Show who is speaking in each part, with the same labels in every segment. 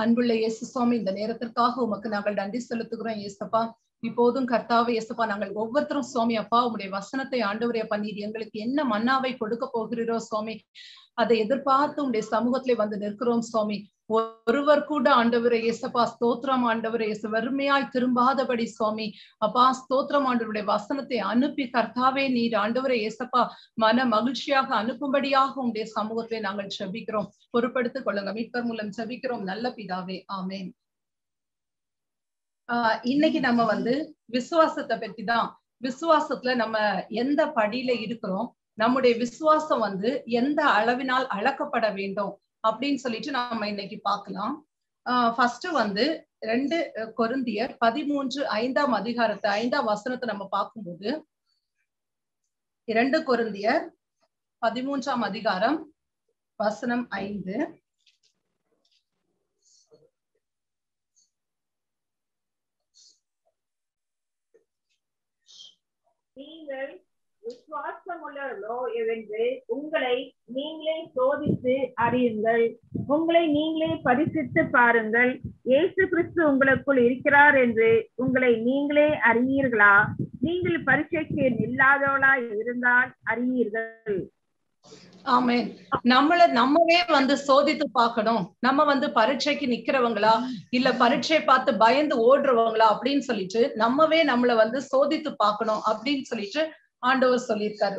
Speaker 1: அன்புள்ள இயேசு சுவாமி இந்த நேரத்திற்காக உமக்கு நாங்கள் நன்றி செலுத்துகிறோம் இயேசப்பா இப்போதும் கர்த்தாவை இயேசப்பா நாங்கள் ஒவ்வொருத்தரும் சுவாமி அப்பா உங்களுடைய வசனத்தை ஆண்டவரே பண்ணீர் எங்களுக்கு என்ன மன்னாவை கொடுக்க போகிறீரோ சுவாமி அதை எதிர்பார்த்து உங்களுடைய சமூகத்திலே வந்து நிற்கிறோம் சுவாமி ஒருவர் கூட ஆண்டவரை இயேசப்பா ஸ்தோத்திரம் ஆண்டவரை இயேசு வெறுமையாய் திரும்பாதபடி சுவாமி அப்பா ஸ்தோத்திரம் ஆண்டவருடைய வசனத்தை அனுப்பி கர்த்தாவே நீர் ஆண்டவரை இயேசப்பா மன மகிழ்ச்சியாக அனுப்பும்படியாக உங்களுடைய சமூகத்திலே நாங்கள் செபிக்கிறோம் பொறுப்படுத்திக் கொள்ளுங்க மீட்பர் மூலம் செபிக்கிறோம் நல்ல பிதாவே ஆமேன் ஆஹ் இன்னைக்கு நம்ம வந்து விசுவாசத்தை பத்தி தான் விசுவாசத்துல நம்ம எந்த படியில இருக்கிறோம் நம்முடைய விசுவாசம் வந்து எந்த அளவினால் அளக்கப்பட வேண்டும் அப்படின்னு சொல்லிட்டு நம்ம இன்னைக்கு பார்க்கலாம் ஆஹ் ஃபர்ஸ்ட் வந்து ரெண்டு கொருந்தியர் பதிமூன்று ஐந்தாம் அதிகாரத்தை ஐந்தாம் வசனத்தை நம்ம பார்க்கும்போது இரண்டு கொருந்தியர் பதிமூன்றாம் அதிகாரம் வசனம் ஐந்து
Speaker 2: நீங்கள் விசுவாசம் உள்ளவர்களோ என்று உங்களை நீங்களே சோதித்து அறியுங்கள் உங்களை நீங்களே பரிசித்து பாருங்கள் இயேசு கிறிஸ்து உங்களுக்குள் இருக்கிறார் என்று உங்களை நீங்களே அறியீர்களா நீங்கள் பரீட்சைக்கு இல்லாதவளா இருந்தால் அறியீர்கள்
Speaker 1: ஆமேன் நம்மள நம்மவே வந்து சோதித்து பார்க்கணும் நம்ம வந்து பரீட்சைக்கு நிக்கிறவங்களா இல்ல பரீட்சை பார்த்து பயந்து ஓடுறவங்களா அப்படின்னு சொல்லிட்டு நம்மவே நம்மள வந்து சோதித்து பார்க்கணும் அப்படின்னு சொல்லிட்டு ஆண்டவர் சொல்லியிருக்காரு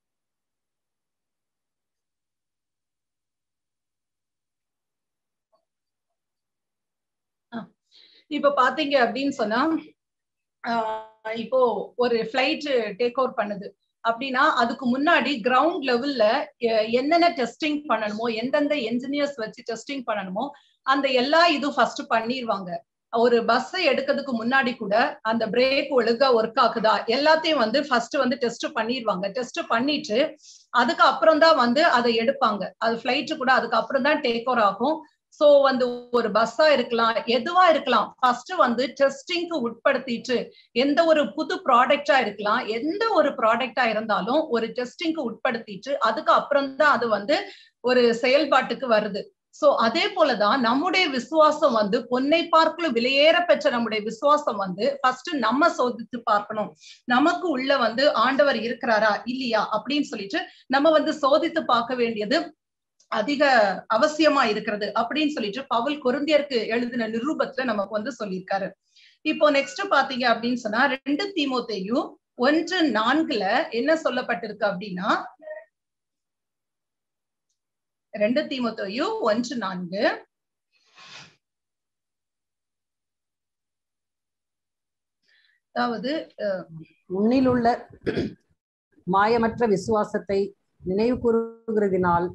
Speaker 1: இப்ப பாத்தீங்க அப்படின்னு சொன்னா இப்போ ஒரு பிளைட் டேக் ஓவர் பண்ணுது அப்படின்னா அதுக்கு முன்னாடி கிரவுண்ட் லெவல்ல என்னென்ன டெஸ்டிங் பண்ணணுமோ எந்தெந்த என்ஜினியர்ஸ் வச்சு டெஸ்டிங் பண்ணணுமோ அந்த எல்லா இதுவும் ஃபர்ஸ்ட் பண்ணிடுவாங்க ஒரு பஸ்ஸை எடுக்கிறதுக்கு முன்னாடி கூட அந்த பிரேக் ஒழுங்கா ஒர்க் ஆகுதா எல்லாத்தையும் வந்து ஃபர்ஸ்ட் வந்து டெஸ்ட் பண்ணிடுவாங்க டெஸ்ட் பண்ணிட்டு அதுக்கு அப்புறம் தான் வந்து அதை எடுப்பாங்க அது ஃபிளைட்டு கூட அதுக்கு அப்புறம் தான் டேக் ஓவர் ஆகும் சோ வந்து ஒரு பஸ்ஸா இருக்கலாம் எதுவா இருக்கலாம் ஃபர்ஸ்ட் வந்து டெஸ்டிங்க்கு உட்படுத்திட்டு எந்த ஒரு புது ப்ராடக்டா இருக்கலாம் எந்த ஒரு ப்ராடக்டா இருந்தாலும் ஒரு டெஸ்டிங்க்கு உட்படுத்திட்டு அதுக்கு அப்புறம் தான் அது வந்து ஒரு செயல்பாட்டுக்கு வருது சோ அதே போலதான் நம்முடைய விசுவாசம் வந்து பொன்னை பார்க்கலும் விலையேற பெற்ற நம்முடைய விசுவாசம் வந்து ஃபர்ஸ்ட் நம்ம சோதித்து பார்க்கணும் நமக்கு உள்ள வந்து ஆண்டவர் இருக்கிறாரா இல்லையா அப்படின்னு சொல்லிட்டு நம்ம வந்து சோதித்து பார்க்க வேண்டியது அதிக அவசியமா இருக்கிறது அப்படின்னு சொல்லிட்டு பவுல் கொருந்தியருக்கு எழுதின நிரூபத்துல நமக்கு வந்து சொல்லியிருக்காரு இப்போ நெக்ஸ்ட் பாத்தீங்க அப்படின்னு சொன்னா ரெண்டு தீமோத்தையும் ஒன்று நான்குல என்ன சொல்லப்பட்டிருக்கு அப்படின்னா ரெண்டு தீமோத்தையும் ஒன்று நான்கு அதாவது
Speaker 3: உன்னிலுள்ள மாயமற்ற விசுவாசத்தை நினைவு கூறுகிறதினால்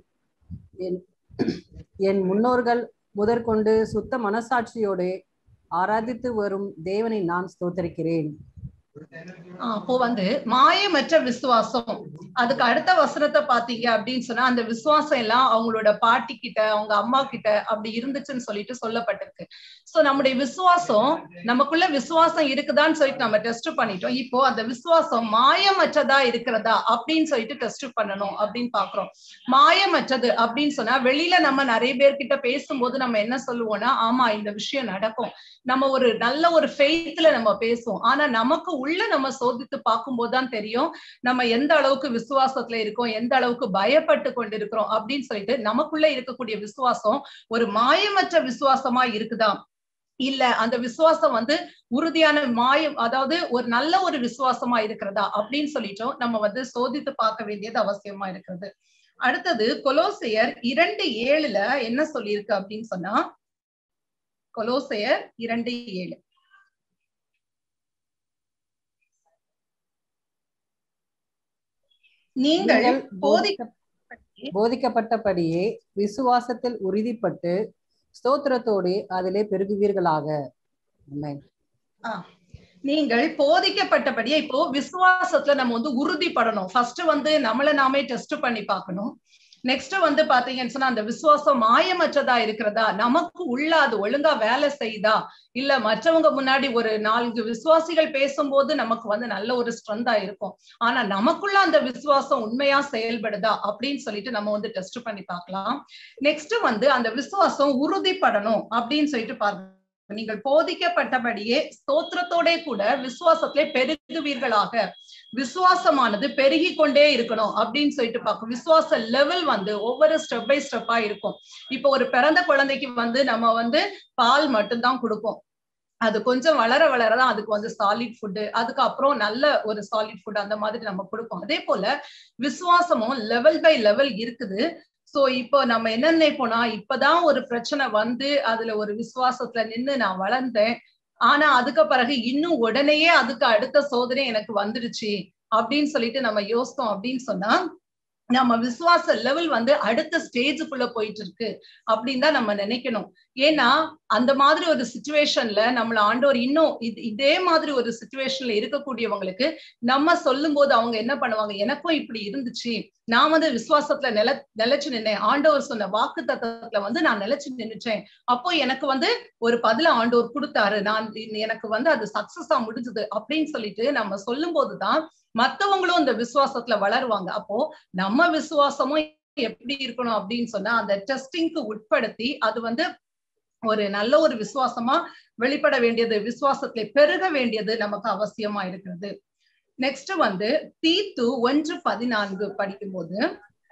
Speaker 3: என் முன்னோர்கள் முதற்கொண்டு சுத்த மனசாட்சியோடு ஆராதித்து வரும் தேவனை நான் ஸ்தோத்தரிக்கிறேன்
Speaker 1: அப்போ வந்து மாயமற்ற விசுவாசம் அதுக்கு அடுத்த வசனத்தை பாத்தீங்க அப்படின்னு சொன்னா அந்த விசுவாசம் எல்லாம் அவங்களோட பாட்டி கிட்ட அவங்க அம்மா கிட்ட அப்படி இருந்துச்சுன்னு சொல்லிட்டு சொல்லப்பட்டிருக்கு சோ நம்முடைய விசுவாசம் நமக்குள்ள விசுவாசம் இருக்குதான்னு சொல்லிட்டு நம்ம டெஸ்ட் பண்ணிட்டோம் இப்போ அந்த விசுவாசம் மாயமற்றதா இருக்கிறதா அப்படின்னு சொல்லிட்டு டெஸ்ட் பண்ணணும் அப்படின்னு பாக்குறோம் மாயமற்றது அப்படின்னு சொன்னா வெளியில நம்ம நிறைய பேர்கிட்ட பேசும்போது நம்ம என்ன சொல்லுவோம்னா ஆமா இந்த விஷயம் நடக்கும் நம்ம ஒரு நல்ல ஒரு ஃபெய்த்ல நம்ம பேசுவோம் ஆனா நமக்கு உள்ள நம்ம சோதித்து பார்க்கும்போது தான் தெரியும் நம்ம எந்த அளவுக்கு விசுவாசத்துல இருக்கோம் எந்த அளவுக்கு பயப்பட்டு கொண்டிருக்கிறோம் அப்படின்னு சொல்லிட்டு நமக்குள்ள இருக்கக்கூடிய விசுவாசம் ஒரு மாயமற்ற விசுவாசமா இருக்குதா இல்ல அந்த விசுவாசம் வந்து உறுதியான மாயம் அதாவது ஒரு நல்ல ஒரு விசுவாசமா இருக்கிறதா அப்படின்னு சொல்லிட்டோம் நம்ம வந்து சோதித்து பார்க்க வேண்டியது அவசியமா இருக்கிறது அடுத்தது கொலோசையர் இரண்டு ஏழுல என்ன சொல்லியிருக்கு அப்படின்னு சொன்னா கொலோசையர் இரண்டு ஏழு நீங்கள்
Speaker 3: போதிக்கப்பட்டபடியே விசுவாசத்தில் உறுதிப்பட்டு ஸ்தோத்திரத்தோடு அதிலே பெருகுவீர்களாக
Speaker 1: நீங்கள் போதிக்கப்பட்டபடியே இப்போ விசுவாசத்துல நம்ம வந்து உறுதிப்படணும் ஃபர்ஸ்ட் வந்து நம்மள நாமே டெஸ்ட் பண்ணி பார்க்கணும் நெக்ஸ்ட் வந்து பாத்தீங்கன்னு சொன்னா அந்த விசுவாசம் மாயமற்றதா இருக்கிறதா நமக்கு உள்ள அது ஒழுங்கா வேலை செய்தா இல்ல மற்றவங்க முன்னாடி ஒரு நான்கு விசுவாசிகள் பேசும்போது நமக்கு வந்து நல்ல ஒரு ஸ்ட்ரென்தா இருக்கும் ஆனா நமக்குள்ள அந்த விசுவாசம் உண்மையா செயல்படுதா அப்படின்னு சொல்லிட்டு நம்ம வந்து டெஸ்ட் பண்ணி பார்க்கலாம் நெக்ஸ்ட் வந்து அந்த விசுவாசம் உறுதிப்படணும் அப்படின்னு சொல்லிட்டு பாருங்க நீங்கள் போதிக்கப்பட்டபடியே ஸ்தோத்திரத்தோட கூட விசுவாசத்திலே பெருகுவீர்களாக விசுவாசமானது பெருகி கொண்டே இருக்கணும் அப்படின்னு சொல்லிட்டு பார்க்கும் விசுவாச லெவல் வந்து ஒவ்வொரு ஸ்டெப் பை ஸ்டெப்பா இருக்கும் இப்போ ஒரு பிறந்த குழந்தைக்கு வந்து நம்ம வந்து பால் மட்டும்தான் கொடுப்போம் அது கொஞ்சம் வளர வளரதான் அதுக்கு வந்து சாலிட் ஃபுட்டு அதுக்கப்புறம் நல்ல ஒரு சாலிட் ஃபுட் அந்த மாதிரி நம்ம கொடுப்போம் அதே போல விசுவாசமும் லெவல் பை லெவல் இருக்குது சோ இப்போ நம்ம என்ன நினைப்போம்னா இப்பதான் ஒரு பிரச்சனை வந்து அதுல ஒரு விசுவாசத்துல நின்னு நான் வளர்ந்தேன் ஆனா அதுக்கு பிறகு இன்னும் உடனேயே அதுக்கு அடுத்த சோதனை எனக்கு வந்துடுச்சு அப்படின்னு சொல்லிட்டு நம்ம யோசித்தோம் அப்படின்னு சொன்னா நம்ம விசுவாச லெவல் வந்து அடுத்த ஸ்டேஜுக்குள்ள போயிட்டு இருக்கு அப்படின்னு தான் நம்ம நினைக்கணும் ஏன்னா அந்த மாதிரி ஒரு சுச்சுவேஷன்ல நம்மள ஆண்டவர் இன்னும் இது இதே மாதிரி ஒரு சுச்சுவேஷன்ல இருக்கக்கூடியவங்களுக்கு நம்ம சொல்லும் போது அவங்க என்ன பண்ணுவாங்க எனக்கும் இப்படி இருந்துச்சு நான் வந்து விசுவாசத்துல நில நிலைச்சு நின்னேன் ஆண்டவர் சொன்ன வாக்கு தத்துவத்துல வந்து நான் நிலைச்சு நின்னுச்சேன் அப்போ எனக்கு வந்து ஒரு பதில ஆண்டவர் கொடுத்தாரு நான் எனக்கு வந்து அது சக்சஸா முடிஞ்சது அப்படின்னு சொல்லிட்டு நம்ம சொல்லும் போதுதான் மத்தவங்களும் அந்த விசுவாசத்துல வளருவாங்க அப்போ நம்ம விசுவாசமும் எப்படி இருக்கணும் அப்படின்னு சொன்னா அந்த டெஸ்டிங்க்கு உட்படுத்தி அது வந்து ஒரு நல்ல ஒரு விசுவாசமா வெளிப்பட வேண்டியது விசுவாசத்தை பெருக வேண்டியது நமக்கு அவசியமா இருக்கிறது நெக்ஸ்ட் வந்து தீத்து ஒன்று பதினான்கு படிக்கும்போது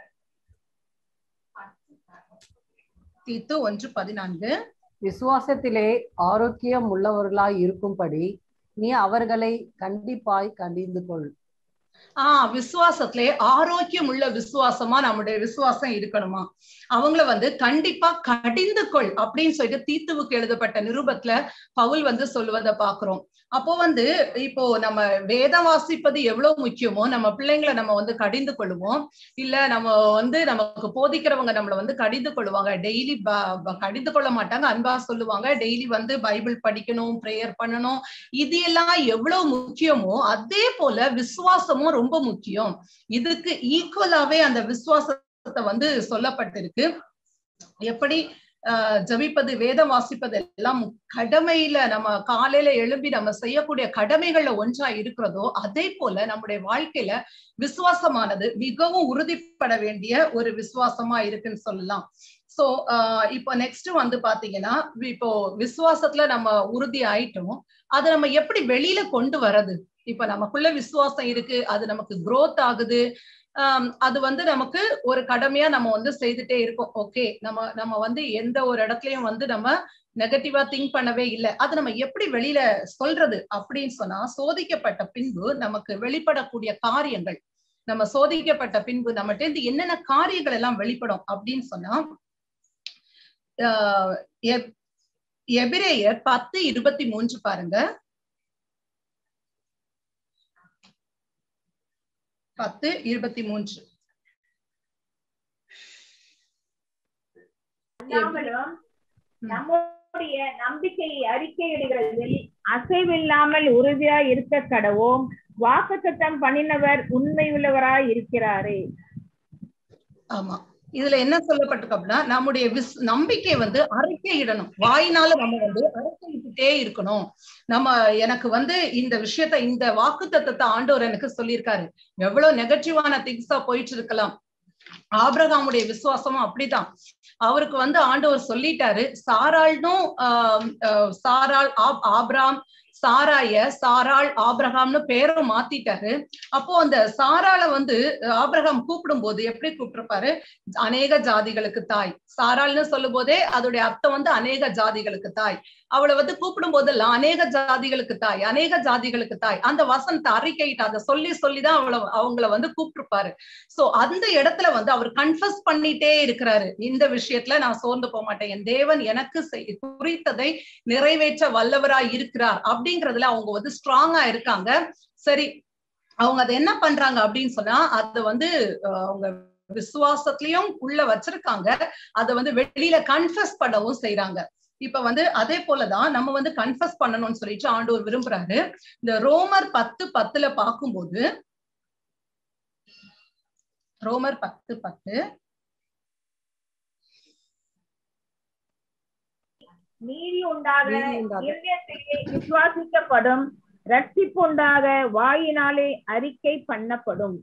Speaker 1: தீத்து ஒன்று பதினான்கு
Speaker 3: விசுவாசத்திலே ஆரோக்கியம் உள்ளவர்களாய் இருக்கும்படி நீ அவர்களை கண்டிப்பாய் கண்டிந்து கொள்
Speaker 1: ஆஹ் விசுவாசத்திலே ஆரோக்கியம் உள்ள விசுவாசமா நம்முடைய விசுவாசம் இருக்கணுமா அவங்கள வந்து கண்டிப்பா கடிந்து கொள் அப்படின்னு சொல்லிட்டு தீத்துவுக்கு எழுதப்பட்ட நிருபத்துல பவுல் வந்து சொல்லுவதை பாக்குறோம் அப்போ வந்து இப்போ நம்ம வேதம் வாசிப்பது எவ்வளவு முக்கியமோ நம்ம பிள்ளைங்களை நம்ம வந்து கடிந்து கொள்ளுவோம் இல்ல நம்ம வந்து நமக்கு போதிக்கிறவங்க நம்மள வந்து கடிந்து கொள்ளுவாங்க டெய்லி கடிந்து கொள்ள மாட்டாங்க அன்பா சொல்லுவாங்க டெய்லி வந்து பைபிள் படிக்கணும் ப்ரேயர் பண்ணணும் இது எல்லாம் எவ்வளவு முக்கியமோ அதே போல விசுவாசமும் ரொம்ப முக்கியம் இதுக்கு ஈக்குவலாவே அந்த விசுவாசத்தை வந்து சொல்லப்பட்டிருக்கு எப்படி ஆஹ் ஜபிப்பது வேதம் வாசிப்பது எல்லாம் கடமையில நம்ம காலையில எழும்பி நம்ம செய்யக்கூடிய கடமைகள்ல ஒன்றா இருக்கிறதோ அதே போல நம்முடைய வாழ்க்கையில விசுவாசமானது மிகவும் உறுதிப்பட வேண்டிய ஒரு விசுவாசமா இருக்குன்னு சொல்லலாம் சோ ஆஹ் இப்போ நெக்ஸ்ட் வந்து பாத்தீங்கன்னா இப்போ விசுவாசத்துல நம்ம உறுதி ஆயிட்டோம் அதை நம்ம எப்படி வெளியில கொண்டு வர்றது இப்ப நமக்குள்ள விசுவாசம் இருக்கு அது நமக்கு குரோத் ஆகுது அது வந்து நமக்கு ஒரு கடமையா நம்ம வந்து செய்துட்டே இருக்கோம் ஓகே நம்ம நம்ம வந்து எந்த ஒரு இடத்துலயும் வந்து நம்ம நெகட்டிவா திங்க் பண்ணவே இல்லை அது நம்ம எப்படி வெளியில சொல்றது அப்படின்னு சொன்னா சோதிக்கப்பட்ட பின்பு நமக்கு வெளிப்படக்கூடிய காரியங்கள் நம்ம சோதிக்கப்பட்ட பின்பு நம்மகிட்ட இருந்து என்னென்ன காரியங்கள் எல்லாம் வெளிப்படும் அப்படின்னு சொன்னா எபிரேயர் பத்து இருபத்தி மூன்று பாருங்க பத்து இருபத்தி மூன்று
Speaker 2: நம்முடைய நம்பிக்கையை அறிக்கையிடுகிறதில் அசைவில்லாமல் உறுதியா இருக்க கடவோம் வாக்குத்தத்தம் பண்ணினவர் உண்மை உள்ளவராய் இருக்கிறாரே
Speaker 1: ஆமா இதுல என்ன சொல்லப்பட்டிருக்கு அப்படின்னா நம்முடைய விஸ் நம்பிக்கை வந்து அறிக்கையிடணும் வாயினால நம்ம வந்து அறிக்கையிட்டுட்டே இருக்கணும் நம்ம எனக்கு வந்து இந்த விஷயத்த இந்த வாக்கு தத்துவத்தை ஆண்டவர் எனக்கு சொல்லியிருக்காரு எவ்வளவு நெகட்டிவான திங்ஸா போயிட்டு இருக்கலாம் ஆபிரகாமுடைய விசுவாசமும் அப்படிதான் அவருக்கு வந்து ஆண்டவர் சொல்லிட்டாரு சாராள்னும் ஆஹ் சாராள் ஆப்ராம் சாராய சாராள் ஆப்ரஹாம்னு பேரும் மாத்திட்டாரு அப்போ அந்த சாராள வந்து ஆப்ரஹாம் கூப்பிடும் போது எப்படி கூப்பிட்டிருப்பாரு அநேக ஜாதிகளுக்கு தாய் சாராள்னு சொல்லும் போதே அதோடைய அர்த்தம் வந்து அநேக ஜாதிகளுக்கு தாய் அவளை வந்து கூப்பிடும் போதெல்லாம் அநேக ஜாதிகளுக்கு தாய் அநேக ஜாதிகளுக்கு தாய் அந்த வசனத்தை அறிக்கையிட்டு அதை சொல்லி சொல்லிதான் அவளை அவங்கள வந்து கூப்பிட்டுருப்பாரு சோ அந்த இடத்துல வந்து அவர் கன்ஃபஸ் பண்ணிட்டே இருக்கிறாரு இந்த விஷயத்துல நான் சோர்ந்து போக மாட்டேன் என் தேவன் எனக்கு குறித்ததை நிறைவேற்ற வல்லவராய் இருக்கிறார் அப்படிங்கறதுல அவங்க வந்து ஸ்ட்ராங்கா இருக்காங்க சரி அவங்க அதை என்ன பண்றாங்க அப்படின்னு சொன்னா அதை வந்து அவங்க விசுவாசத்திலயும் உள்ள வச்சிருக்காங்க அதை வந்து வெளியில கன்ஃபஸ் பண்ணவும் செய்யறாங்க இப்ப வந்து அதே போலதான் நம்ம வந்து கன்ஃபஸ் பண்ணணும்னு சொல்லிட்டு ஆண்டவர் விரும்புறாரு இந்த ரோமர் பத்து பத்துல பார்க்கும்போது ரோமர் பத்து பத்து
Speaker 2: நீதி உண்டாக
Speaker 3: நீதி உண்டாக.
Speaker 2: இருதயத்திலே விசுவாசிக்கப்படும் ரட்சிப்பு உண்டாக வாயினாலே அறிக்கை பண்ணப்படும்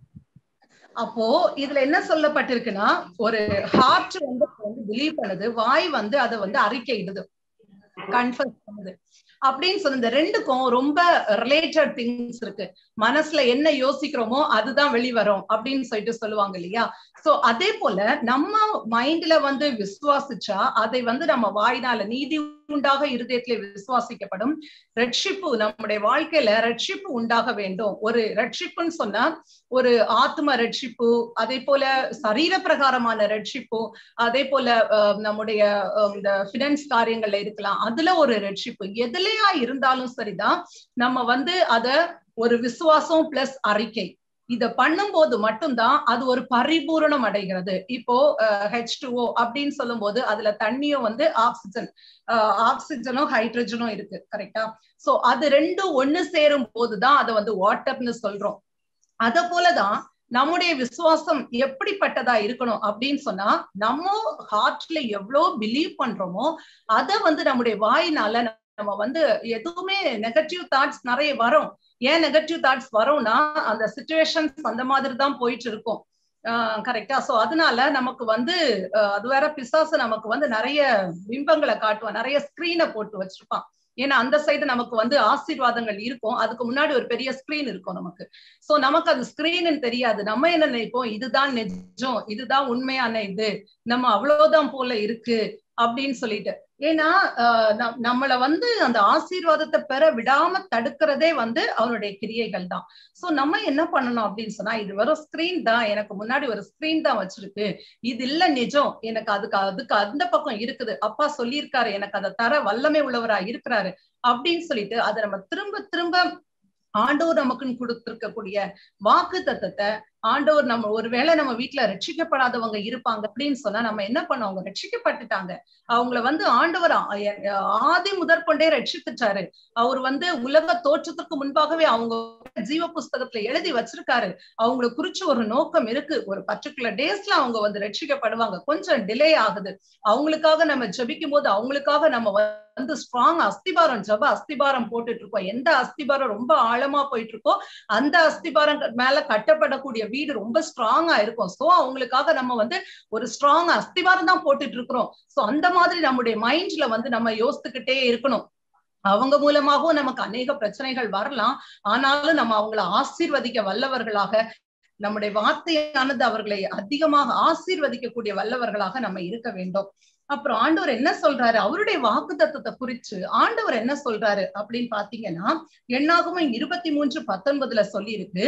Speaker 1: அப்போ இதுல என்ன சொல்லப்பட்டிருக்குன்னா ஒரு ஹார்ட் வந்து வந்து பிலீவ் பண்ணுது வாய் வந்து அதை வந்து அறிக்கையிடுது கன்ஃபர்ஸ் பண்ணுது அப்படின்னு சொல்லி இந்த ரெண்டுக்கும் ரொம்ப ரிலேட்டட் திங்ஸ் இருக்கு மனசுல என்ன யோசிக்கிறோமோ அதுதான் வெளிவரும் அப்படின்னு சொல்லிட்டு சொல்லுவாங்க இல்லையா சோ அதே போல நம்ம மைண்ட்ல வந்து விசுவாசிச்சா அதை வந்து நம்ம வாயினால நீதி உண்டாக இருதயத்திலே விசுவாசிக்கப்படும் ரட்சிப்பு நம்முடைய வாழ்க்கையில ரட்சிப்பு உண்டாக வேண்டும் ஒரு ரட்சிப்புன்னு சொன்னா ஒரு ஆத்ம ரட்சிப்பு அதே போல சரீர பிரகாரமான ரட்சிப்பு அதே போல அஹ், நம்முடைய அஹ், இந்த பினான்ஸ் காரியங்கள்ல இருக்கலாம் அதுல ஒரு ரட்சிப்பு எதுலயா இருந்தாலும் சரிதான் நம்ம வந்து அத ஒரு விசுவாசம் பிளஸ் அறிக்கை இத பண்ணும்போது மட்டும்தான் அது ஒரு பரிபூரணம் அடைகிறது இப்போ ஹெச் டூ அப்படின்னு சொல்லும் போது அதுல தண்ணியும் வந்து ஆக்சிஜன் ஆக்சிஜனும் ஹைட்ரஜனும் இருக்கு கரெக்டா சோ அது ரெண்டும் ஒண்ணு சேரும் போதுதான் அதை வந்து வாட்டர்னு சொல்றோம் அத போலதான் நம்முடைய விசுவாசம் எப்படிப்பட்டதா இருக்கணும் அப்படின்னு சொன்னா நம்ம ஹார்ட்ல எவ்வளவு பிலீவ் பண்றோமோ அத வந்து நம்முடைய வாயினால நம்ம வந்து எதுவுமே நெகட்டிவ் தாட்ஸ் நிறைய வரும் ஏன் நெகட்டிவ் தாட்ஸ் வரும்னா அந்த சுச்சுவேஷன்ஸ் அந்த மாதிரி தான் போயிட்டு இருக்கும் கரெக்டா சோ அதனால நமக்கு வந்து அஹ், அது வேற பிசாசு நமக்கு வந்து நிறைய பிம்பங்களை காட்டுவான் நிறைய ஸ்கிரீனை போட்டு வச்சிருப்பான் ஏன்னா அந்த சைடு நமக்கு வந்து ஆசீர்வாதங்கள் இருக்கும் அதுக்கு முன்னாடி ஒரு பெரிய ஸ்கிரீன் இருக்கும் நமக்கு சோ நமக்கு அது ஸ்கிரீன் தெரியாது நம்ம என்ன நினைப்போம் இதுதான் நிஜம் இதுதான் உண்மையான இது நம்ம அவ்வளவுதான் போல இருக்கு அப்படின்னு சொல்லிட்டு ஏன்னா ஆஹ் நம்- நம்மள வந்து அந்த ஆசீர்வாதத்தை பெற விடாம தடுக்கிறதே வந்து அவனுடைய கிரியைகள் தான் சோ நம்ம என்ன பண்ணணும் அப்படின்னு சொன்னா இது வெறும் ஸ்கிரீன் தான் எனக்கு முன்னாடி ஒரு ஸ்கிரீன் தான் வச்சிருக்கு இது இல்ல நிஜம் எனக்கு அதுக்கு அதுக்கு அந்த பக்கம் இருக்குது அப்பா சொல்லியிருக்காரு எனக்கு அதை தர வல்லமை உள்ளவரா இருக்கிறாரு அப்படின்னு சொல்லிட்டு அதை நம்ம திரும்ப திரும்ப ஆண்டவர் நமக்குன்னு கொடுத்திருக்கக்கூடிய வாக்கு தத்தத்தை ஆண்டவர் நம்ம ஒருவேளை நம்ம வீட்டுல ரட்சிக்கப்படாதவங்க இருப்பாங்க அப்படின்னு சொன்னா நம்ம என்ன பண்ணோம் அவங்க ரட்சிக்கப்பட்டுட்டாங்க அவங்கள வந்து ஆண்டவர் ஆ- ஆ- ஆதி முதற்கொண்டே ரட்சித்துட்டாரு அவர் வந்து உலக தோற்றத்துக்கு முன்பாகவே அவங்க ஜீவ புஸ்தகத்துல எழுதி வச்சிருக்காரு அவங்கள குறிச்சு ஒரு நோக்கம் இருக்கு ஒரு பர்டிகுலர் டேஸ்ல அவங்க வந்து ரட்சிக்கப்படுவாங்க கொஞ்சம் டிலே ஆகுது அவங்களுக்காக நம்ம ஜெபிக்கும் போது அவங்களுக்காக நம்ம வந்து ஸ்ட்ராங் அஸ்திபாரம் ஜப அஸ்திபாரம் போட்டுட்டு இருக்கோம் எந்த அஸ்திபாரம் ரொம்ப ஆழமா போயிட்டு இருக்கோ அந்த அஸ்திபாரம் மேல கட்டப்படக்கூடிய வீடு ரொம்ப ஸ்ட்ராங்கா இருக்கும் சோ அவங்களுக்காக நம்ம வந்து ஒரு ஸ்ட்ராங் அஸ்திபாரம் தான் போட்டுட்டு இருக்கிறோம் சோ அந்த மாதிரி நம்முடைய மைண்ட்ல வந்து நம்ம யோசித்துக்கிட்டே இருக்கணும் அவங்க மூலமாகவும் நமக்கு அநேக பிரச்சனைகள் வரலாம் ஆனாலும் நம்ம அவங்கள ஆசீர்வதிக்க வல்லவர்களாக நம்முடைய வார்த்தையானது அவர்களை அதிகமாக ஆசீர்வதிக்கக்கூடிய வல்லவர்களாக நம்ம இருக்க வேண்டும் அப்புறம் ஆண்டவர் என்ன சொல்றாரு அவருடைய வாக்கு தத்துவத்தை குறிச்சு ஆண்டவர் என்ன சொல்றாரு அப்படின்னு பாத்தீங்கன்னா எண்ணாகவும் இருபத்தி மூன்று பத்தொன்பதுல சொல்லி இருக்கு